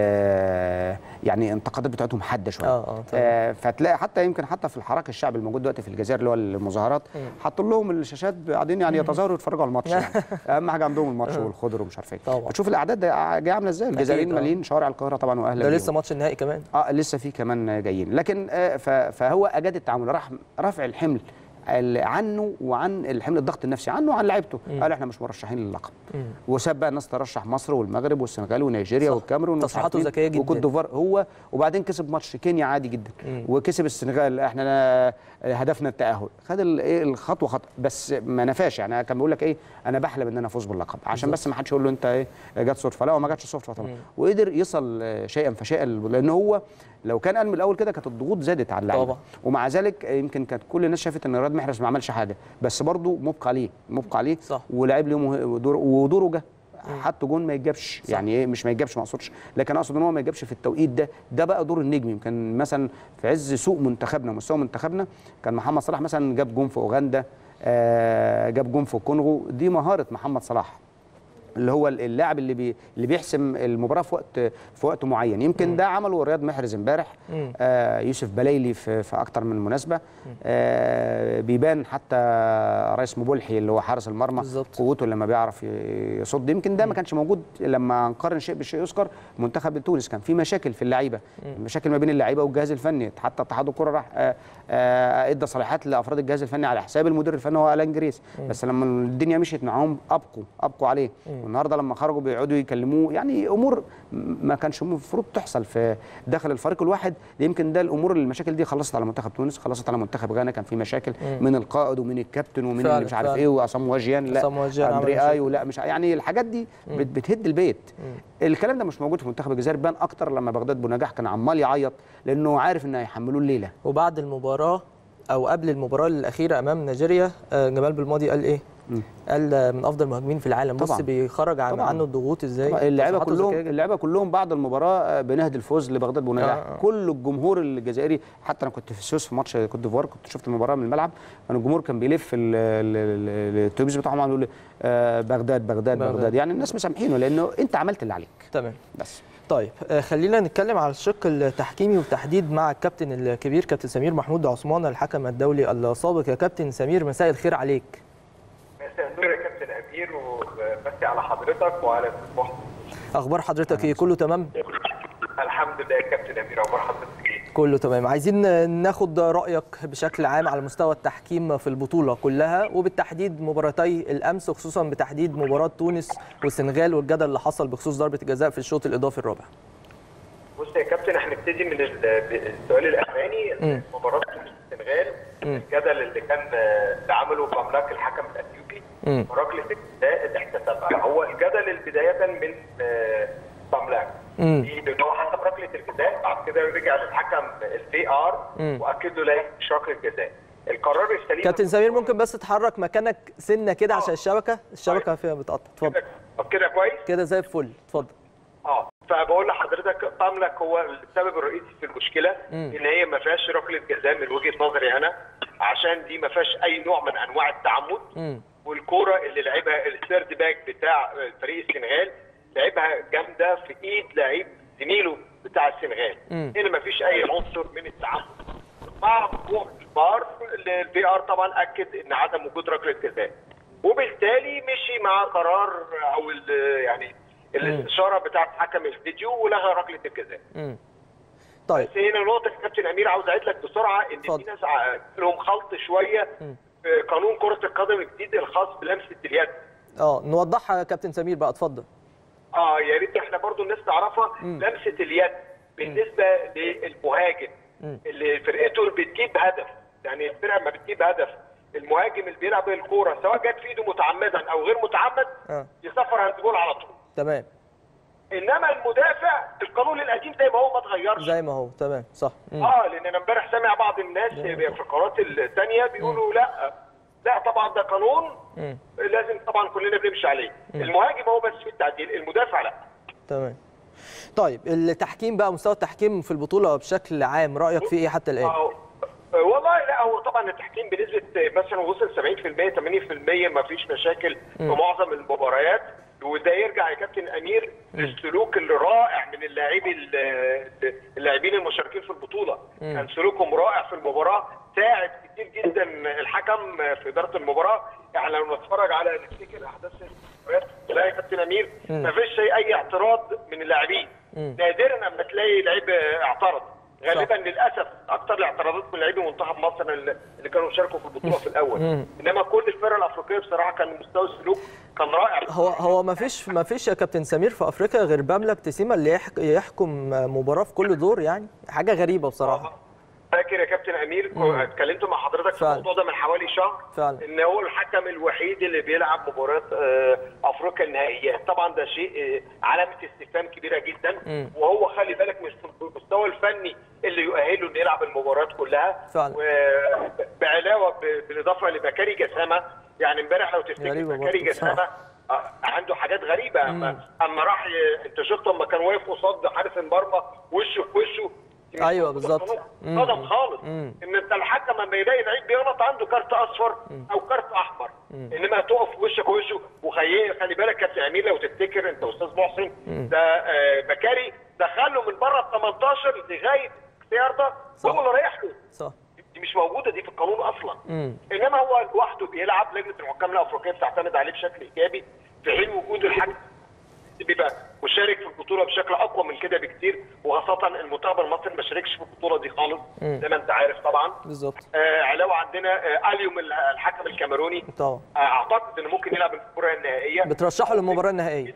آه، يعني الانتقادات بتاعتهم حاده شويه اه اه طبعا. آه، فتلاقي حتى يمكن حتى في الحراك الشعبي الموجود دلوقتي في الجزائر اللي هو المظاهرات حاطين لهم الشاشات قاعدين يعني يتظاهروا يتفرجوا على الماتش يعني. اهم حاجه عندهم الماتش والخضر ومش عارف ايه طبعا. بتشوف الاعداد ده جايه عامله ازاي الجزائريين آه. مالين شوارع القاهره طبعا واهلا ده بيهم. لسه ماتش النهائي كمان اه لسه في كمان جايين لكن آه ف- فهو اجاد التعامل راح رفع الحمل ال- عنه وعن الحمل الضغط النفسي عنه وعن لعيبته قال احنا مش مرشحين للقب وساب بقى الناس ترشح مصر والمغرب والسنغال ونيجيريا صح. والكاميرون ومش تصريحاته عارف مين، ذكية جدا. وكوت ديفوار هو وبعدين كسب ماتش كينيا عادي جدا وكسب السنغال احنا آه، هدفنا التاهل خد ال- ايه الخطوه خطوه بس ما نفاش يعني كان بيقول لك ايه انا بحلم ان انا افوز باللقب عشان بس ما حدش يقول له انت ايه جت صدفه لا هو ما جاتش صدفه طبعا وقدر يصل آه، شيئا فشيئا لان هو لو كان قال من الاول كده كانت الضغوط زادت على اللعيبه طبعا. ومع ذلك يمكن كانت كل الناس شافت ان رياض محرز ما عملش حاجه بس برضه مبقى عليه مبقى عليه صح. ولعب له مه- ودور ودوره جه حط جون ما يتجابش يعني ايه مش ما يتجابش ما اقصدش لكن اقصد ان هو ما يتجابش في التوقيت ده ده بقى دور النجم يمكن مثلا في عز سوء منتخبنا ومستوى منتخبنا كان محمد صلاح مثلا جاب جون في اوغندا آه جاب جون في الكونغو دي مهاره محمد صلاح اللي هو اللاعب اللي بي اللي بيحسم المباراه في وقت في وقت معين يمكن ده عمله رياض محرز امبارح مم. آه يوسف بلايلي في, في اكتر من مناسبه آه بيبان حتى رئيس مبولحي اللي هو حارس المرمى بالظبط. قوته لما بيعرف ي- يصد يمكن ده ما كانش موجود لما نقارن شيء بالشيء يذكر منتخب تونس كان في مشاكل في اللعيبه مشاكل ما بين اللعيبه والجهاز الفني حتى اتحاد الكره راح آه، آه، ادى صلاحيات لافراد الجهاز الفني على حساب المدير الفني هو الان جريس بس لما الدنيا مشيت معاهم ابقوا ابقوا عليه والنهارده لما خرجوا بيقعدوا يكلموه يعني امور ما كانش المفروض تحصل في داخل الفريق الواحد يمكن ده الامور اللي المشاكل دي خلصت على منتخب تونس خلصت على منتخب غانا كان في مشاكل من القائد ومن الكابتن ومن فعلا، اللي مش عارف فعلا. ايه وعصام واجيان لا عصام واجيان عمل اندري مشاكل. ايو لا مش يعني الحاجات دي بت بتهد البيت الكلام ده مش موجود في منتخب الجزائر بان اكتر لما بغداد بونجاح كان عمال يعيط لانه عارف ان هيحملوه الليله وبعد المباراه او قبل المباراه الاخيره امام نيجيريا آه، جمال بالماضي قال ايه؟ قال آه، من افضل المهاجمين في العالم بص طبعاً. بيخرج عن طبعاً. عنه الضغوط ازاي طبعاً اللعيبه تصريحاته كلهم ذكية جداً. اللعيبه كلهم بعد المباراه آه، بنهد الفوز لبغداد بونجاح آه، آه. كل الجمهور الجزائري حتى انا كنت في السويس في ماتش كوت ديفوار كنت شفت المباراه من الملعب كان الجمهور كان بيلف ال- ال- ال- الاتوبيس بتاعهم عمال يقول آه، بغداد بغداد بغداد. بغداد يعني الناس مسامحينه لانه انت عملت اللي عليك تمام بس طيب آه، خلينا نتكلم على الشق التحكيمي والتحديد مع الكابتن الكبير كابتن سمير محمود عثمان الحكم الدولي السابق يا كابتن سمير مساء الخير عليك مساء النور يا كابتن امير وبسي على حضرتك وعلى المحتوى اخبار حضرتك ايه كله تمام الحمد لله يا كابتن امير اخبار حضرتك ايه؟ كله تمام عايزين ناخد رايك بشكل عام على مستوى التحكيم في البطوله كلها وبالتحديد مباراتي الامس وخصوصا بتحديد مباراه تونس والسنغال والجدل اللي حصل بخصوص ضربه الجزاء في الشوط الاضافي الرابع بص يا كابتن هنبتدي من ال- السؤال الاخراني مم. مباراه تونس السنغال مم. الجدل اللي كان آه، اللي عمله بملاك الحكم الاثيوبي مم. ركله الجزاء اللي احتسبها هو الجدل بدايه من آه، بملاك مم. دي لان هو حسب ركله الجزاء بعد كده رجع للحكم الفي ار مم. واكد له لا مش ركله جزاء القرار السليم كابتن سمير ممكن بس تحرك مكانك سنه كده عشان الشبكه الشبكه فيها بتقطع اتفضل طب كده كويس كده زي الفل اتفضل اه فبقول لحضرتك املك هو السبب الرئيسي في المشكله مم. ان هي ما فيهاش ركله جزاء من وجهه نظري انا عشان دي ما فيهاش اي نوع من انواع التعمد مم. والكوره اللي لعبها الثيرد باك بتاع فريق السنغال لعبها جامده في ايد لعيب زميله بتاع السنغال مم. هنا ما فيش اي عنصر من التعمد مع وقوع الفار الفي ار طبعا اكد ان عدم وجود ركله جزاء وبالتالي مشي مع قرار او ال- يعني الاستشاره بتاعت حكم الفيديو ولغى ركله الجزاء مم. طيب بس هنا نقطه يا كابتن امير عاوز اعيد لك بسرعه ان اتفضل. في ناس ع- لهم خلط شويه في قانون كره القدم الجديد الخاص بلمسه اليد اه نوضحها يا كابتن سمير بقى اتفضل اه يا ريت احنا برضو الناس تعرفها لمسه اليد بالنسبه للمهاجم اللي فرقته بتجيب هدف يعني الفرقه ما بتجيب هدف المهاجم اللي بيلعب الكوره سواء جت في ايده متعمدا او غير متعمد اه يصفر هاندبول على طول تمام انما المدافع القانون القديم زي ما هو ما اتغيرش زي ما هو تمام صح مم. اه لان انا امبارح سامع بعض الناس في القنوات الثانيه بيقولوا لا لا طبعا ده قانون مم. لازم طبعا كلنا بنمشي عليه المهاجم هو بس في التعديل المدافع لا تمام طيب التحكيم بقى مستوى التحكيم في البطوله بشكل عام رايك فيه ايه حتى الان آه، والله لا هو طبعا التحكيم بنسبه مثلا وصل 70% 80% ما فيش مشاكل في معظم المباريات وده يرجع يا كابتن امير للسلوك الرائع من اللاعبين اللاعبين المشاركين في البطوله كان سلوكهم رائع في المباراه ساعد كتير جدا الحكم في اداره المباراه يعني لو نتفرج على نفتكر احداث المباريات لا يا كابتن امير ما فيش اي اعتراض من اللاعبين نادرا لما تلاقي لعيب اعترض غالبا للاسف اكثر الاعتراضات من لاعبي منتخب مصر اللي اللي كانوا شاركوا في البطوله في الاول انما كل الفرق الافريقيه بصراحه كان مستوى السلوك كان رائع هو هو ما فيش ما فيش يا كابتن سمير في افريقيا غير بملك تسيما اللي يحك- يحكم مباراه في كل دور يعني حاجه غريبه بصراحه فاكر يا كابتن امير اتكلمت مع حضرتك في فعلا. الموضوع ده من حوالي شهر فعلا. ان هو الحكم الوحيد اللي بيلعب مباريات آه، افريقيا النهائيات طبعا ده شيء آه، علامه استفهام كبيره جدا مم. وهو خلي بالك مش في المستوى الفني اللي يؤهله انه يلعب المباريات كلها فعلا. وبعلاوه ب- بالاضافه لبكاري جسامه يعني امبارح لو تفتكر غريبة بكاري برضه، جسامه صح. آه، عنده حاجات غريبه اما اما راح ي- انت شفت اما كان واقف قصاد حارس المرمى وشه في وشه أيوة بالظبط. مم. صدم خالص مم. ان انت الحكم لما يلاقي لعيب بيغلط عنده كارت اصفر او كارت احمر انما تقف في وشك وشه وخلي خلي بالك كابتن امير لو تفتكر انت استاذ محسن ده آه، بكاري دخله من بره ال 18 لغايه اختيار ده صح. هو اللي رايح له صح دي مش موجوده دي في القانون اصلا مم. انما هو لوحده بيلعب لجنه الحكام الافريقيه بتعتمد عليه بشكل ايجابي في حين وجود الحكم بيبقى مشارك في البطوله بشكل اقوى من كده بكتير وخاصه المنتخب المصري ما شاركش في البطوله دي خالص زي ما انت عارف طبعا بالظبط آه علاوه عندنا آه اليوم الحكم الكاميروني طبعا آه اعتقد انه ممكن يلعب المباراه النهائيه بترشحه للمباراه النهائيه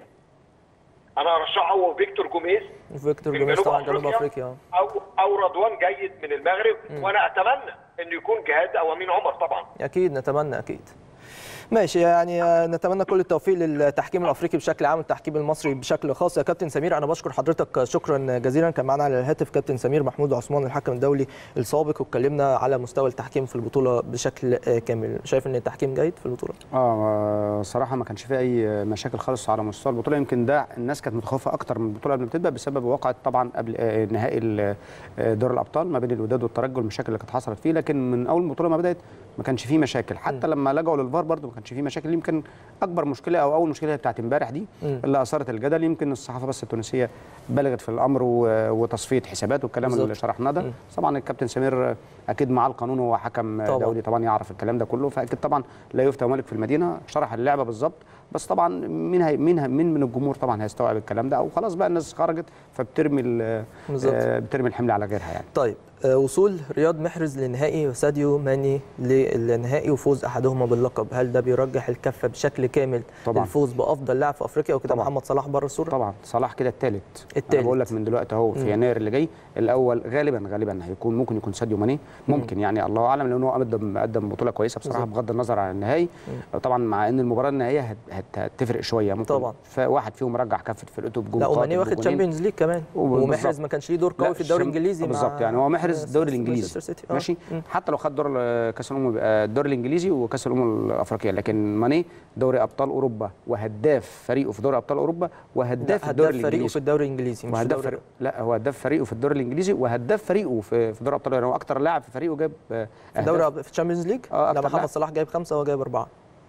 انا ارشحه هو فيكتور جوميز فيكتور من جوميز جنوب طبعا جنوب أفريقيا. افريقيا آه. او او رضوان جيد من المغرب وانا اتمنى انه يكون جهاد او امين عمر طبعا اكيد نتمنى اكيد ماشي يعني آه، نتمنى كل التوفيق للتحكيم الافريقي بشكل عام والتحكيم المصري بشكل خاص يا كابتن سمير انا بشكر حضرتك شكرا جزيلا كان معنا على الهاتف كابتن سمير محمود عثمان الحكم الدولي السابق واتكلمنا على مستوى التحكيم في البطوله بشكل آه، كامل شايف ان التحكيم جيد في البطوله اه صراحه ما كانش فيه اي مشاكل خالص على مستوى البطوله يمكن ده الناس كانت متخوفه اكتر من البطوله قبل ما تبدا بسبب وقعه طبعا قبل آه، نهائي ال- آه، دور الابطال ما بين الوداد والترجي والمشاكل اللي كانت حصلت فيه لكن من اول البطوله ما بدات ما كانش فيه مشاكل حتى لما لجأوا للفار برضه ما كانش فيه مشاكل يمكن اكبر مشكله او اول مشكله هي بتاعت امبارح دي مم. اللي اثارت الجدل يمكن الصحافه بس التونسيه بلغت في الامر و- وتصفيه حسابات والكلام بالظبط. اللي شرحناه ده طبعا الكابتن سمير اكيد معاه القانون وهو حكم طبعا. دولي طبعا يعرف الكلام ده كله فاكيد طبعا لا يفتى مالك في المدينه شرح اللعبه بالظبط بس طبعا مين هي مين هي مين من الجمهور طبعا هيستوعب الكلام ده او خلاص بقى الناس خرجت فبترمي ال- بالظبط. آه، بترمي الحمل على غيرها يعني طيب آه، وصول رياض محرز للنهائي وساديو ماني للنهائي وفوز احدهما باللقب هل ده بيرجح الكفه بشكل كامل طبعا. للفوز بافضل لاعب في افريقيا وكده طبعا. محمد صلاح بره الصوره طبعا صلاح كده الثالث التالت. انا بقول لك من دلوقتي اهو في يناير اللي جاي الاول غالبا غالبا هيكون ممكن يكون ساديو ماني ممكن يعني الله اعلم لانه هو قدم قدم بطوله كويسه بصراحه بالظبط. بغض النظر عن النهائي طبعا مع ان المباراه النهائيه هت- هت- هتفرق شويه ممكن طبعا. فواحد فيهم رجع كفه فرقته بجون لا قاتل وماني واخد بجونين. تشامبيونز ليج كمان وبالظبط. ومحرز ما كانش ليه دور قوي لا، في الدوري الشم- الانجليزي مع بالظبط يعني هو محرز الدوري الانجليزي مانشستر سيتي آه. ماشي مم. حتى لو خد دور ال- كاس الامم بيبقى الدوري الانجليزي وكاس الامم الافريقيه لكن ماني دوري ابطال اوروبا وهداف فريقه في دوري ابطال اوروبا وهداف لا، الدوري هداف فريقه في الانجليزي الدوري الانجليزي مش في وهداف الدوري فريق لا هو هداف فريقه في الدوري الانجليزي وهداف فريقه في في دوري ابطال يعني هو اكتر لاعب في فريقه جاب آه، في الدوري أهداف. في الشامبيونز ليج آه، لا أكتر محمد لاعب. صلاح جايب خمسه وهو جايب اربعه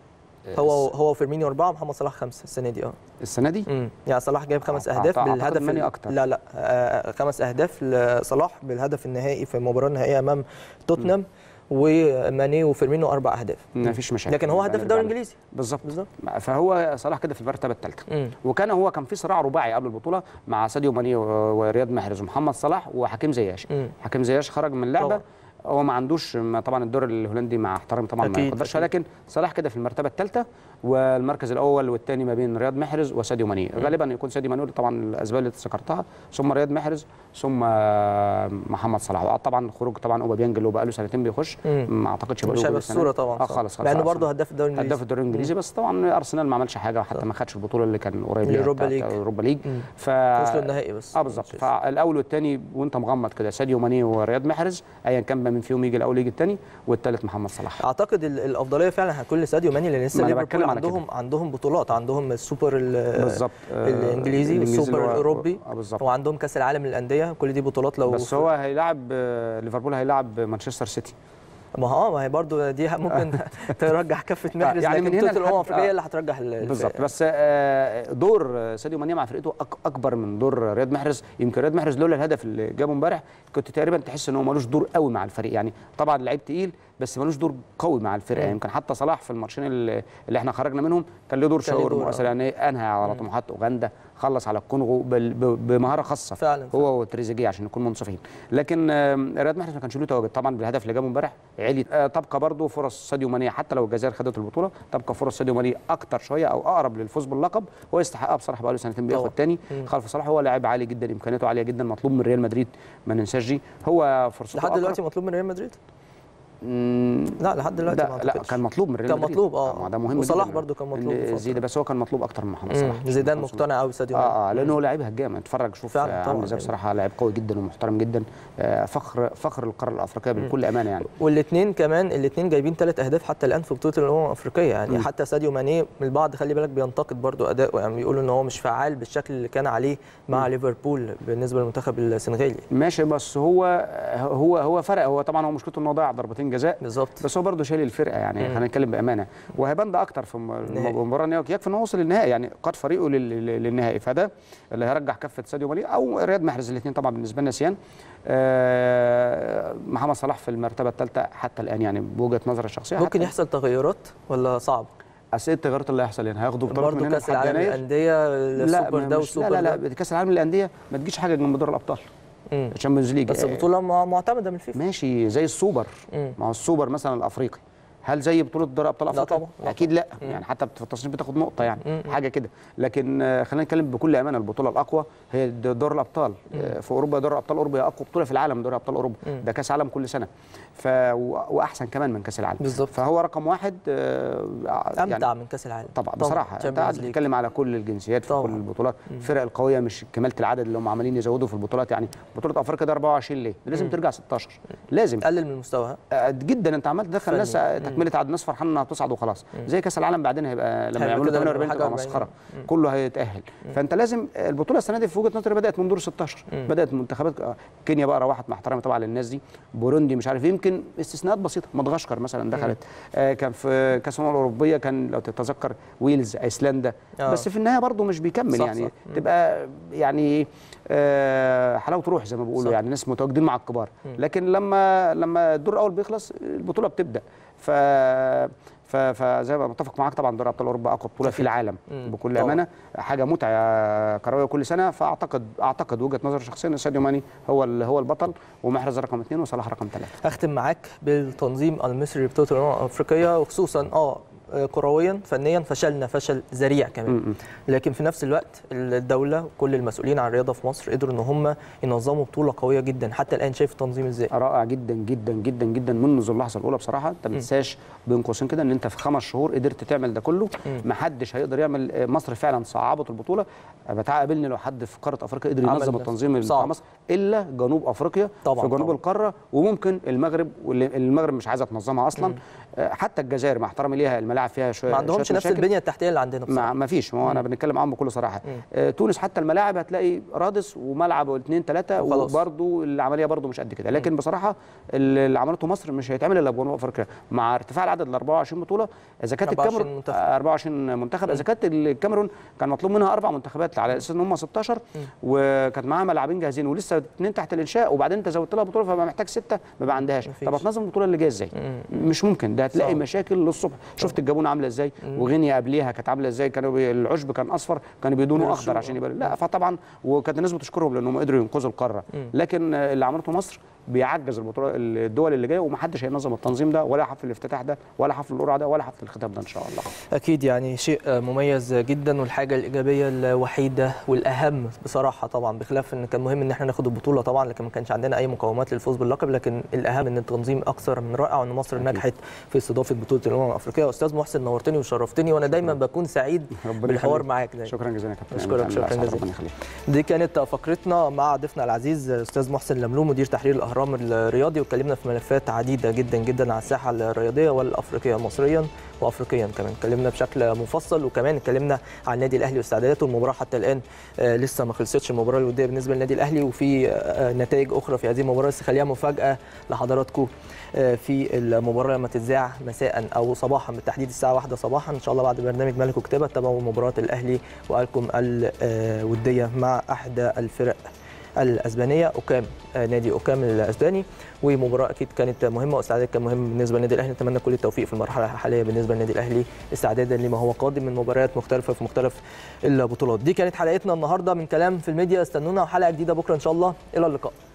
هو هو وفيرمينيو اربعه محمد صلاح خمسه السنه دي اه السنه دي امم يعني صلاح جايب خمس أعتقد- اهداف أعتقد بالهدف ماني ال- أكتر. لا لا آه خمس اهداف لصلاح بالهدف النهائي في المباراه النهائيه امام توتنهام وماني وفيرمينو اربع اهداف ما فيش مشاكل لكن هو هداف نرجع الدوري له. الانجليزي بالظبط بالظبط. فهو صلاح كده في المرتبه الثالثه مم. وكان هو كان في صراع رباعي قبل البطوله مع ساديو ماني و- ورياض محرز ومحمد صلاح وحكيم زياش مم. حكيم زياش خرج من اللعبه طبعا. هو ما عندوش ما طبعا الدور الهولندي مع احترامي طبعا ما أكيد، يقدرش أكيد. لكن صلاح كده في المرتبه الثالثه والمركز الاول والثاني ما بين رياض محرز وساديو ماني غالبا يكون ساديو ماني طبعا الاسباب اللي ذكرتها ثم رياض محرز ثم محمد صلاح طبعا خروج طبعا اوباميانج اللي هو بقى له سنتين بيخش مم. ما اعتقدش مش له هيبقى جول في الصوره طبعا اه خالص خالص مع انه خلاص. برضه هداف الدوري الانجليزي هداف الدوري الانجليزي بس طبعا ارسنال ما عملش حاجه حتى ما خدش البطوله اللي كان قريب منها اليوروبا بتاعت ليج. اليوروبا ليج مم. ف وصلوا النهائي بس اه بالظبط فالاول والثاني وانت مغمض كده ساديو ماني ورياض محرز ايا كان بقى من فيهم يجي الاول يجي الثاني والثالث محمد صلاح اعتقد ال- الافضليه فعلا هتكون لساديو ماني لان لسه ما أنا ليفربول بتكلم على عندهم عندهم بطولات عندهم السوبر ال- بالظبط آه، الانجليزي الإنجليزي والسوبر اللي هو- الاوروبي اه بالظبط وعندهم كاس العالم للانديه كل دي بطولات لو بس هو هيلاعب آه، ليفربول هيلاعب مانشستر سيتي ما هو ما هي برضه دي ممكن ترجح كفه محرز يعني يعني من لكن هنا بطوله الامم لحد- الافريقيه آه. اللي هترجح ال- ال- بالظبط بس آه، دور آه، ساديو ماني مع فرقته أك- اكبر من دور رياض محرز يمكن رياض محرز لولا الهدف اللي جابه امبارح كنت تقريبا تحس ان هو ملوش دور قوي مع الفريق يعني طبعا لعيب تقيل بس ملوش دور قوي مع الفرقه يعني يمكن حتى صلاح في الماتشين اللي اللي احنا خرجنا منهم كان له دور كان له شاور دور، مؤثر آه. يعني انهى على طموحات اوغندا خلص على الكونغو بال- ب- بمهاره خاصه فعلا، هو وتريزيجيه عشان نكون منصفين لكن آم، رياض محرز ما كانش له تواجد طبعا بالهدف اللي جابه امبارح عالي آه، تبقى برضه فرص ساديو ماني حتى لو الجزائر خدت البطوله تبقى فرص ساديو ماني اكتر شويه او اقرب للفوز باللقب هو يستحقها بصراحه بقى له سنتين بياخد طبعا. تاني خلف صلاح هو لاعب عالي جدا امكانياته عاليه جدا مطلوب من ريال مدريد ما ننساش دي هو فرصته لحد أقرب. دلوقتي مطلوب من ريال مدريد مم، لا لحد دلوقتي ما لا, لا أعتقدش. كان مطلوب من ريال كان مدريد. مطلوب، آه. ما ده مهم وصلاح جدا. برضو كان مطلوب اللي بفترة. زي ده بس هو كان مطلوب اكتر من محمد مم. صلاح زيدان مقتنع قوي ساديو ماني اه اه لانه لعيب هجام اتفرج شوف فعلا، آه، طبعاً عامل ازاي يعني. بصراحه لعيب قوي جدا ومحترم جدا آه، فخر فخر القاره الافريقيه بكل امانه يعني والاثنين كمان الاثنين جايبين ثلاث اهداف حتى الان في بطوله الامم الافريقيه يعني مم. حتى ساديو ماني البعض خلي بالك بينتقد برضو اداؤه يعني بيقولوا ان هو مش فعال بالشكل اللي كان عليه مع ليفربول بالنسبه للمنتخب السنغالي ماشي بس هو هو هو فرق هو طبعا هو مشكلته ان هو ضيع ضربتين جزاء بالظبط بس هو برضه شايل الفرقه يعني مم. خلينا نتكلم بامانه وهيبان ده اكتر في الم- النهائي. المباراه النهائيه يكفي ان هو وصل للنهائي يعني قاد فريقه لل- لل- للنهائي فده اللي هيرجح كفه ساديو ماني او رياض محرز الاثنين طبعا بالنسبه لنا سيان آه، محمد صلاح في المرتبه الثالثه حتى الان يعني بوجهه نظري الشخصيه ممكن حتى يحصل تغيرات ولا صعب؟ اصل ايه التغيرات اللي هيحصل يعني هياخدوا بطولات من برضه هنا كاس لحد العالم يناير؟ للانديه السوبر ما- ده مش- والسوبر لا لا ده لا كاس العالم للانديه ما تجيش حاجه من دوري الابطال مم. الشامبيونز ليج بس آه، بطوله مع- معتمده من الفيفا ماشي زي السوبر مم. ما هو السوبر مثلا الافريقي هل زي بطوله دوري ابطال لا افريقيا طبعا، لا اكيد لا مم. يعني حتى في التصنيف بتاخد نقطه يعني مم. حاجه كده لكن آه، خلينا نتكلم بكل امانه البطوله الاقوى هي د- دوري الابطال آه، في اوروبا دوري ابطال اوروبا هي اقوى بطوله في العالم دوري ابطال اوروبا مم. ده كاس عالم كل سنه ف و- واحسن كمان من كاس العالم بالظبط. فهو رقم واحد آه، امتع من كاس العالم طبعا بصراحه انت Champions قاعد League. بتتكلم على كل الجنسيات في طبعاً. كل البطولات الفرق القويه مش كماله العدد اللي هم عمالين يزودوا في البطولات يعني بطوله افريقيا ده 24 ليه؟ لازم ترجع 16 لازم قلل من مستواها آه، جدا انت عمال تدخل فني. ناس آه، مم. تكمله عدد ناس فرحانه انها تصعد وخلاص زي كاس العالم بعدين هيبقى لما هيبقى يعملوا كده 48 حاجة تبقى 40. مسخره كله هيتاهل فانت لازم البطوله السنه دي في وجهه نظري بدات من دور 16 بدات منتخبات آه، كينيا بقى روحت مع احترامي طبعا للناس دي بوروندي مش عارف يمكن استثناءات بسيطه مدغشقر مثلا دخلت آه، كان في كاس الامم الاوروبيه كان لو تتذكر ويلز ايسلندا آه. بس في النهايه برضه مش بيكمل صح، يعني صح. تبقى يعني آه، حلاوه روح زي ما بيقولوا صح. يعني ناس متواجدين مع الكبار لكن لما لما الدور الاول بيخلص البطوله بتبدا ف ف- فزي ما متفق معاك طبعا دوري ابطال اوروبا اقوى بطوله في العالم مم. بكل طبعاً. امانه حاجه متعه كرويه كل سنه فاعتقد اعتقد وجهه نظري الشخصيه ان ساديو ماني هو ال- هو البطل ومحرز رقم اثنين وصلاح رقم ثلاثه اختم معاك بالتنظيم المصري لبطوله الامم الافريقيه وخصوصا اه كرويا فنيا فشلنا فشل ذريع كمان م-م. لكن في نفس الوقت الدوله وكل المسؤولين عن الرياضه في مصر قدروا ان هم ينظموا بطوله قويه جدا حتى الان شايف التنظيم ازاي رائع جدا جدا جدا جدا منذ اللحظه الاولى بصراحه انت ما تنساش بين قوسين كده ان انت في خمس شهور قدرت تعمل ده كله ما حدش هيقدر يعمل آه، مصر فعلا صعبت البطوله بتعقبلني لو حد في قاره افريقيا قدر عمل ينظم ده. التنظيم اللي صعب. بتاع مصر الا جنوب افريقيا طبعاً، في جنوب طبعاً. القاره وممكن المغرب واللي المغرب مش عايزه تنظمها اصلا آه، حتى الجزائر مع احترامي ليها الملاعب فيها شويه ما عندهمش شوية نفس مشاكل. البنيه التحتيه اللي عندنا بصراحه ما ما فيش ما هو انا بنتكلم معاهم بكل صراحه آه تونس حتى الملاعب هتلاقي رادس وملعب واثنين ثلاثه وخلاص. وبرده العمليه برده مش قد كده لكن بصراحه اللي عملته مصر مش هيتعمل الا بجنوب افريقيا مع ارتفاع العدد ل 24 بطوله اذا كانت 24 الكاميرون منتخب. آه، 24 منتخب اذا كانت الكاميرون كان مطلوب منها اربع منتخبات على اساس ان هم 16 وكانت معاها ملاعبين جاهزين ولسه اثنين تحت الانشاء وبعدين انت زودت لها بطوله فبقى محتاج سته ما بقى عندهاش مفيش. طب هتنظم البطوله اللي جايه ازاي مش ممكن ده هتلاقي صعب. مشاكل للصبح شفت الجابون عامله ازاي وغينيا قبليها كانت عامله ازاي كانوا بي- العشب كان اصفر كانوا بيدونوا بيرشوا. اخضر عشان يبقى لا فطبعا وكانت الناس بتشكرهم لانهم قدروا ينقذوا القاره لكن آه، اللي عملته مصر بيعجز البطوله الدول اللي جايه ومحدش هينظم التنظيم ده ولا حفل الافتتاح ده ولا حفل القرعه ده ولا حفل الختام ده ان شاء الله اكيد يعني شيء مميز جدا والحاجه الايجابيه الوحيده والاهم بصراحه طبعا بخلاف ان كان مهم ان احنا ناخد البطوله طبعا لكن ما كانش عندنا اي مقومات للفوز باللقب لكن الاهم ان التنظيم اكثر من رائع وان مصر أكيد. نجحت في استضافه بطوله الامم الافريقيه استاذ محسن نورتني وشرفتني وانا دايما بكون سعيد ربنا بالحوار يخليك. معاك دايما شكرا جزيلا يا كابتن أشكرك أمين. شكراً الله يسعدك. جزيلا. ربنا يخليك دي كانت فقرتنا مع ضيفنا العزيز استاذ محسن لملوم مدير تحرير الاهرام الرياضي واتكلمنا في ملفات عديده جدا جدا على الساحه الرياضيه والافريقيه مصريا وافريقيا كمان اتكلمنا بشكل مفصل وكمان اتكلمنا عن النادي الاهلي واستعداداته المباراه حتى الان آه، لسه ما خلصتش المباراه الوديه بالنسبه للنادي الاهلي وفي آه، نتائج اخرى في هذه المباراه بس خليها مفاجاه لحضراتكم آه، في المباراه لما تتذاع مساء او صباحا بالتحديد الساعه 1 صباحا ان شاء الله بعد برنامج ملك وكتابه تتابعوا مباراه الاهلي والكم الوديه مع احدى الفرق الاسبانيه اوكام آه، نادي اوكام الاسباني ومباراه اكيد كانت مهمه واستعداد كان مهم بالنسبه للنادي الاهلي نتمنى كل التوفيق في المرحله الحاليه بالنسبه للنادي الاهلي استعدادا لما هو قادم من مباريات مختلفه في مختلف البطولات دي كانت حلقتنا النهارده من كلام في الميديا استنونا حلقه جديده بكره ان شاء الله الى اللقاء